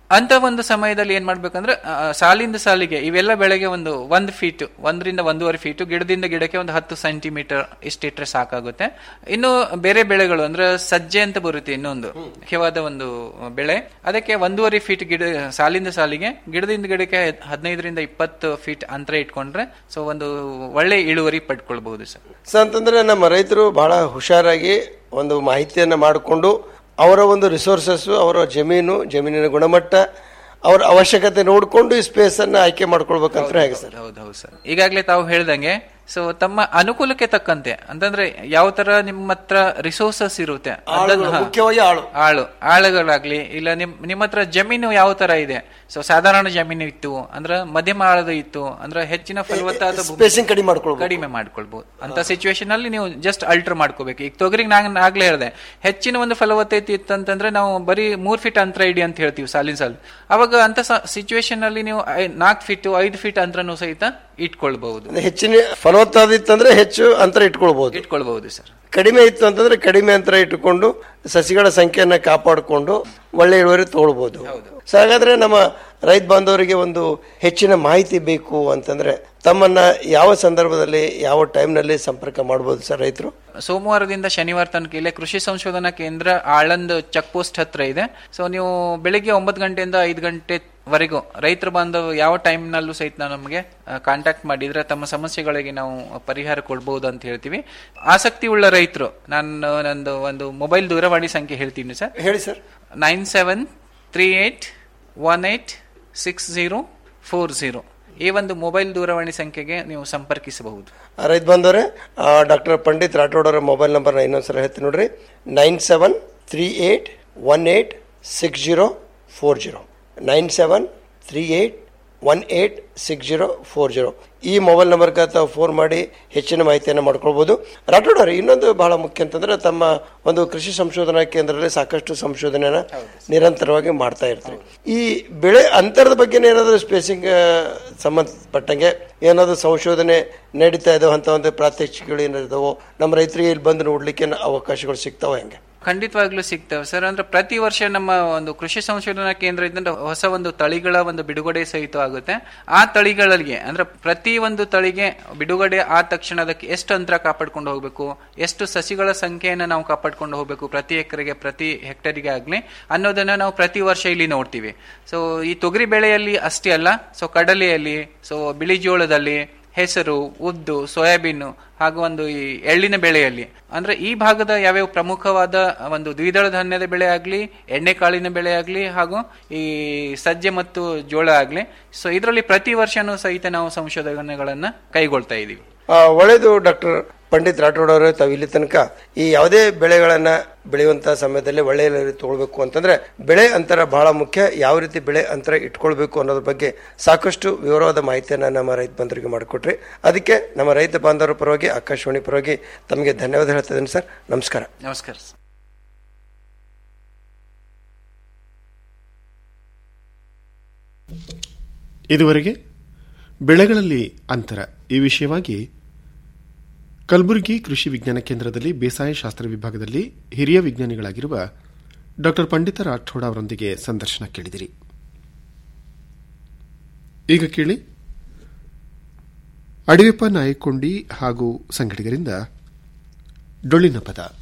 Speaker 21: ಅಂತ ಒಂದು ಸಮಯದಲ್ಲಿ ಏನ್ ಮಾಡ್ಬೇಕಂದ್ರೆ ಆ, ಸಾಲಿಂದ ಸಾಲಿಗೆ ಇವೆಲ್ಲ ಬೆಳೆಗೆ ಒಂದು ಒಂದ್ ಫೀಟ್ ಒಂದರಿಂದ ಒಂದೂವರೆ ಫೀಟ್ ಗಿಡದಿಂದ ಗಿಡಕ್ಕೆ ಒಂದು ಹತ್ತು ಸೆಂಟಿಮೀಟರ್ ಇಷ್ಟಿಟ್ರೆ ಸಾಕಾಗುತ್ತೆ ಇನ್ನು ಬೇರೆ ಬೆಳೆಗಳು ಅಂದ್ರೆ ಸಜ್ಜೆ ಅಂತ ಬರುತ್ತೆ ಇನ್ನೊಂದು ಮುಖ್ಯವಾದ ಒಂದು ಬೆಳೆ ಅದಕ್ಕೆ ಒಂದೂವರೆ ಫೀಟ್ ಗಿಡ ಸಾಲಿಂದ ಸಾಲಿಗೆ ಗಿಡದಿಂದ ಗಿಡಕ್ಕೆ ಹದಿನೈದರಿಂದ ಇಪ್ಪತ್ತು ಫೀಟ್ ಅಂತರ ಇಟ್ಕೊಂಡ್ರೆ ಸೊ ಒಂದು ಒಳ್ಳೆ ಇಳುವರಿ ಪಡ್ಕೊಳ್ಬಹುದು ಸರ್
Speaker 20: ಸೊ ಅಂತಂದ್ರೆ ನಮ್ಮ ರೈತರು ಬಹಳ ಹುಷಾರಾಗಿ ಒಂದು ಮಾಹಿತಿಯನ್ನ ಮಾಡಿಕೊಂಡು ಅವರ ಒಂದು ರಿಸೋರ್ಸಸ್ ಅವರ ಜಮೀನು ಜಮೀನಿನ ಗುಣಮಟ್ಟ ಅವರ ಅವಶ್ಯಕತೆ ನೋಡಿಕೊಂಡು ಈ ಸ್ಪೇಸ್ ಅನ್ನ ಆಯ್ಕೆ ಮಾಡ್ಕೊಳ್ಬೇಕಂತ ಹೇಗೆ ಸರ್
Speaker 21: ಹೌದು ಹೌದು ಸರ್ ಈಗಾಗಲೇ ತಾವು ಹೇಳ್ದಂಗೆ ಸೊ ತಮ್ಮ ಅನುಕೂಲಕ್ಕೆ ತಕ್ಕಂತೆ ಅಂತಂದ್ರೆ ಯಾವ ತರ ನಿಮ್ಮ ಹತ್ರ ರಿಸೋರ್ಸಸ್ ಇರುತ್ತೆ ಅದನ್ನ-
Speaker 20: ಆಳುಗಳು, ಮುಖ್ಯವಾಗಿ ಆಳು
Speaker 21: ಆಳು ಆಳುಗಳಾಗ್ಲಿ ಇಲ್ಲ ನಿಮ್ ನಿಮ್ಮ ಹತ್ರ ಜಮೀನು ಯಾವ ತರ ಇದೆ ಸೊ ಸಾಧಾರಣ ಜಮೀನು ಇತ್ತು ಅಂದ್ರೆ ಮಧ್ಯಮ ಆಳದ ಇತ್ತು ಅಂದ್ರೆ ಹೆಚ್ಚಿನ ಫಲವತ್ತಾದ ಭೂಮಿ-
Speaker 20: Spacing ಕಡಿಮೆ ಮಾಡ್ಕೊಳ್ಬೋದು.
Speaker 21: ಕಡಿಮೆ ಮಾಡ್ಕೊಳ್ಬಹುದು ಅಂತ ಸಿಚುವೇಶನ್ ಅಲ್ಲಿ ನೀವು ಜಸ್ಟ್ ಅಲ್ಟರ್ ಮಾಡ್ಕೋಬೇಕು ಈಗ ತೊಗರಿಗೆ ನಾನು ಆಗ್ಲೇ ಹೇಳಿದೆ ಹೆಚ್ಚಿನ ಒಂದು ಫಲವತ್ತತೆ ಇತ್ತಂತಂದ್ರೆ ನಾವು ಬರೀ ಮೂರ್ ಫೀಟ್ ಅಂತರ ಇಡಿ ಅಂತ ಹೇಳ್ತೀವಿ ಸಾಲಿನ ಸಾಲು ಅವಾಗ ಅಂತ ಸಿಚುವೇಶನ್ ಅಲ್ಲಿ ನೀವು ನಾಲ್ಕು ಫೀಟ್ ಐದು ಫೀಟ್ ಅಂತರನು ಸಹಿತ ಇಟ್ಕೊಳ್ಬಹುದು
Speaker 20: ಅಂದ್ರೆ ಹೆಚ್ಚಿನ ಫಲವತ್ತಾದಿತ್ತಂದ್ರೆ ಹೆಚ್ಚು ಅಂತರ ಇಟ್ಕೊಳ್ಬಹುದು
Speaker 21: ಇಟ್ಕೊಳ್ಬಹುದು ಸರ್
Speaker 20: ಕಡಿಮೆ ಇತ್ತು ಅಂತಂದ್ರೆ ಕಡಿಮೆ ಅಂತರ ಇಟ್ಟುಕೊಂಡು ಸಸಿಗಳ ಸಂಖ್ಯೆಯನ್ನ ಕಾಪಾಡಿಕೊಂಡು ಒಳ್ಳೆ ಇಳುವರಿ ತಗೊಳ್ಬಹುದು ಸೊ ಹಾಗಾದ್ರೆ ನಮ್ಮ ರೈತ ಬಾಂಧವರಿಗೆ ಒಂದು ಹೆಚ್ಚಿನ ಮಾಹಿತಿ ಬೇಕು ಅಂತಂದ್ರೆ ತಮ್ಮನ್ನ ಯಾವ ಸಂದರ್ಭದಲ್ಲಿ ಯಾವ ಟೈಮ್ನಲ್ಲಿ ಸಂಪರ್ಕ ಮಾಡಬಹುದು ಸರ್ ರೈತರು
Speaker 21: ಸೋಮವಾರದಿಂದ ಶನಿವಾರ ತನಕ ಇಲ್ಲೇ ಕೃಷಿ ಸಂಶೋಧನಾ ಕೇಂದ್ರ ಆಳಂದ್ ಚೆಕ್ ಪೋಸ್ಟ್ ಹತ್ರ ಇದೆ ಸೊ ನೀವು ಬೆಳಿಗ್ಗೆ ಒಂಬತ್ತು ಗಂಟೆಯಿಂದ ಐದು ಗಂಟೆವರೆಗೂ ರೈತರ ಬಾಂಧವ ಯಾವ ಟೈಮ್ನಲ್ಲೂ ಸಹಿತ ನಮಗೆ ಕಾಂಟ್ಯಾಕ್ಟ್ ಮಾಡಿದ್ರೆ ತಮ್ಮ ಸಮಸ್ಯೆಗಳಿಗೆ ನಾವು ಪರಿಹಾರ ಕೊಡ್ಬೋದು ಅಂತ ಹೇಳ್ತೀವಿ ಆಸಕ್ತಿ ಉಳ್ಳ ರೈತರು ನಾನು ನಂದು ಒಂದು ಮೊಬೈಲ್ ದೂರವಾಣಿ ಸಂಖ್ಯೆ ಹೇಳ್ತೀನಿ ಸರ್
Speaker 20: ಹೇಳಿ sir
Speaker 21: nine seven three eight one eight six zero four zero ಈ ಒಂದು ಮೊಬೈಲ್ ದೂರವಾಣಿ ಸಂಖ್ಯೆಗೆ ನೀವು ಸಂಪರ್ಕಿಸಬಹುದು
Speaker 20: ರೈತ ಬಾಂಧವರೇ ಡಾಕ್ಟರ್ ಪಂಡಿತ್ ರಾಠೋಡ್ ಅವರ ಮೊಬೈಲ್ ನಂಬರ್ನ ಇನ್ನೊಂದ್ಸಲ ಹೇಳ್ತೀನಿ ನೋಡ್ರಿ nine seven three eight one eight six zero four zero nine seven three eight one eight six zero four zero ಈ ಮೊಬೈಲ್ ನಂಬರ್ಗೆ ತಾವು ಫೋನ್ ಮಾಡಿ ಹೆಚ್ಚಿನ ಮಾಹಿತಿಯನ್ನು ಮಾಡ್ಕೊಳ್ಬೋದು ರಾಠೋಡ್ ಅವ್ರೆ ಇನ್ನೊಂದು ಬಹಳ ಮುಖ್ಯ ಅಂತಂದ್ರೆ ತಮ್ಮ ಒಂದು ಕೃಷಿ ಸಂಶೋಧನಾ ಕೇಂದ್ರದಲ್ಲಿ ಸಾಕಷ್ಟು ಸಂಶೋಧನೆಯನ್ನ ನಿರಂತರವಾಗಿ ಮಾಡ್ತಾ ಇರ್ತಾರೆ ಈ ಬೆಳೆ ಅಂತರದ ಬಗ್ಗೆ ಏನಾದರೂ ಸ್ಪೇಸಿಂಗ್ ಸಂಬಂಧಪಟ್ಟಂಗೆ ಏನಾದರೂ ಸಂಶೋಧನೆ ನಡೀತಾ ಇದಾವ ಅಂತ ಒಂದು ಪ್ರಾತ್ಯಕ್ಷಿಕೆಗಳು ಏನಿದಾವೋ ನಮ್ಮ ರೈತರಿಗೆ ಇಲ್ಲಿ ಬಂದು ನೋಡ್ಲಿಕ್ಕೆ ಅವಕಾಶಗಳು ಸಿಗ್ತಾವ ಹೆಂಗೆ
Speaker 21: ಖಂಡಿತವಾಗ್ಲೂ ಸಿಗ್ತವೆ ಸರ್ ಅಂದ್ರೆ ಪ್ರತಿ ವರ್ಷ ನಮ್ಮ ಒಂದು ಕೃಷಿ ಸಂಶೋಧನಾ ಕೇಂದ್ರದಿಂದ ಹೊಸ ಒಂದು ತಳಿಗಳ ಒಂದು ಬಿಡುಗಡೆ ಸಹಿತ ಆಗುತ್ತೆ ಆ ತಳಿಗಳಿಗೆ ಅಂದ್ರೆ ಪ್ರತಿ ಒಂದು ತಳಿಗೆ ಬಿಡುಗಡೆ ಆದ ತಕ್ಷಣ ಅದಕ್ಕೆ ಎಷ್ಟು ಅಂತರ ಕಾಪಾಡ್ಕೊಂಡು ಹೋಗ್ಬೇಕು ಎಷ್ಟು ಸಸಿಗಳ ಸಂಖ್ಯೆಯನ್ನು ನಾವು ಕಾಪಾಡ್ಕೊಂಡು ಹೋಗ್ಬೇಕು ಪ್ರತಿ ಎಕರೆಗೆ ಪ್ರತಿ ಹೆಕ್ಟೇರಿಗೆ ಆಗ್ಲಿ ಅನ್ನೋದನ್ನ ನಾವು ಪ್ರತಿ ವರ್ಷ ಇಲ್ಲಿ ನೋಡ್ತೀವಿ ಸೊ ಈ ತೊಗರಿ ಬೆಳೆಯಲ್ಲಿ ಅಷ್ಟೇ ಅಲ್ಲ ಸೊ ಕಡಲೆಯಲ್ಲಿ ಸೊ ಬಿಳಿ ಜೋಳದಲ್ಲಿ ಹೆಸರು ಉದ್ದು ಸೋಯಾಬೀನ್ ಹಾಗೂ ಒಂದು ಈ ಎಳ್ಳಿನ ಬೆಳೆಯಲ್ಲಿ ಅಂದ್ರೆ ಈ ಭಾಗದ ಯಾವ್ಯಾವ ಪ್ರಮುಖವಾದ ಒಂದು ದ್ವಿದಳ ಧಾನ್ಯದ ಬೆಳೆ ಆಗ್ಲಿ ಎಣ್ಣೆಕಾಳಿನ ಬೆಳೆ ಆಗ್ಲಿ ಹಾಗೂ ಈ ಸಜ್ಜೆ ಮತ್ತು ಜೋಳ ಆಗ್ಲಿ ಸೊ ಇದರಲ್ಲಿ ಪ್ರತಿ ವರ್ಷನೂ ಸಹಿತ ನಾವು ಸಂಶೋಧನೆಗಳನ್ನ ಕೈಗೊಳ್ತಾ ಇದೀವಿ
Speaker 20: ಆ, ಒಳ್ಳೆಯದು ಡಾಕ್ಟರ್ ಪಂಡಿತ್ ರಾಠೋಡ್ ಅವರೇ ತಾವು ಇಲ್ಲಿ ತನಕ ಈ ಯಾವುದೇ ಬೆಳೆಗಳನ್ನ ಬೆಳೆಯುವಂತ ಸಮಯದಲ್ಲಿ ಒಳ್ಳೆಯ ಇಳುವರಿ ತಗೊಳ್ಬೇಕು ಅಂತಂದ್ರೆ ಬೆಳೆ ಅಂತರ ಬಹಳ ಮುಖ್ಯ ಯಾವ ರೀತಿ ಬೆಳೆ ಅಂತರ ಇಟ್ಕೊಳ್ಬೇಕು ಅನ್ನೋದ್ರ ಬಗ್ಗೆ ಸಾಕಷ್ಟು ವಿವರವಾದ ಮಾಹಿತಿಯನ್ನ ನಮ್ಮ ರೈತ ಬಂಧುರಿಗೆ ಮಾಡಿಕೊಟ್ರಿ ಅದಕ್ಕೆ ನಮ್ಮ ರೈತ ಬಾಂಧವರ ಪರವಾಗಿ ಆಕಾಶವಾಣಿ ಪರವಾಗಿ ತಮಗೆ ಧನ್ಯವಾದ ಹೇಳ್ತಾ ಇದ್ದೀನಿ ಸರ್ ನಮಸ್ಕಾರ
Speaker 21: ನಮಸ್ಕಾರ
Speaker 17: ಇದುವರೆಗೆ ಬೆಳೆಗಳಲ್ಲಿ ಅಂತರ ಈ ವಿಷಯವಾಗಿ ಕಲಬುರಗಿ ಕೃಷಿ ವಿಜ್ಞಾನ ಕೇಂದ್ರದಲ್ಲಿ ಬೇಸಾಯ ಶಾಸ್ತ್ರ ವಿಭಾಗದಲ್ಲಿ ಹಿರಿಯ ವಿಜ್ಞಾನಿಗಳಾಗಿರುವ ಡಾ ಪಂಡಿತ ರಾಠೋಡ್ ಅವರೊಂದಿಗೆ ಸಂದರ್ಶನ ಕೇಳಿದಿರಿ ಈಗ ಕೇಳಿ ಅಡಿವೆಪ್ಪ ನಾಯಕೊಂಡಿ ಹಾಗೂ ಸಂಗಡಿಗರಿಂದ ಡೊಳ್ಳಿನ ಪದ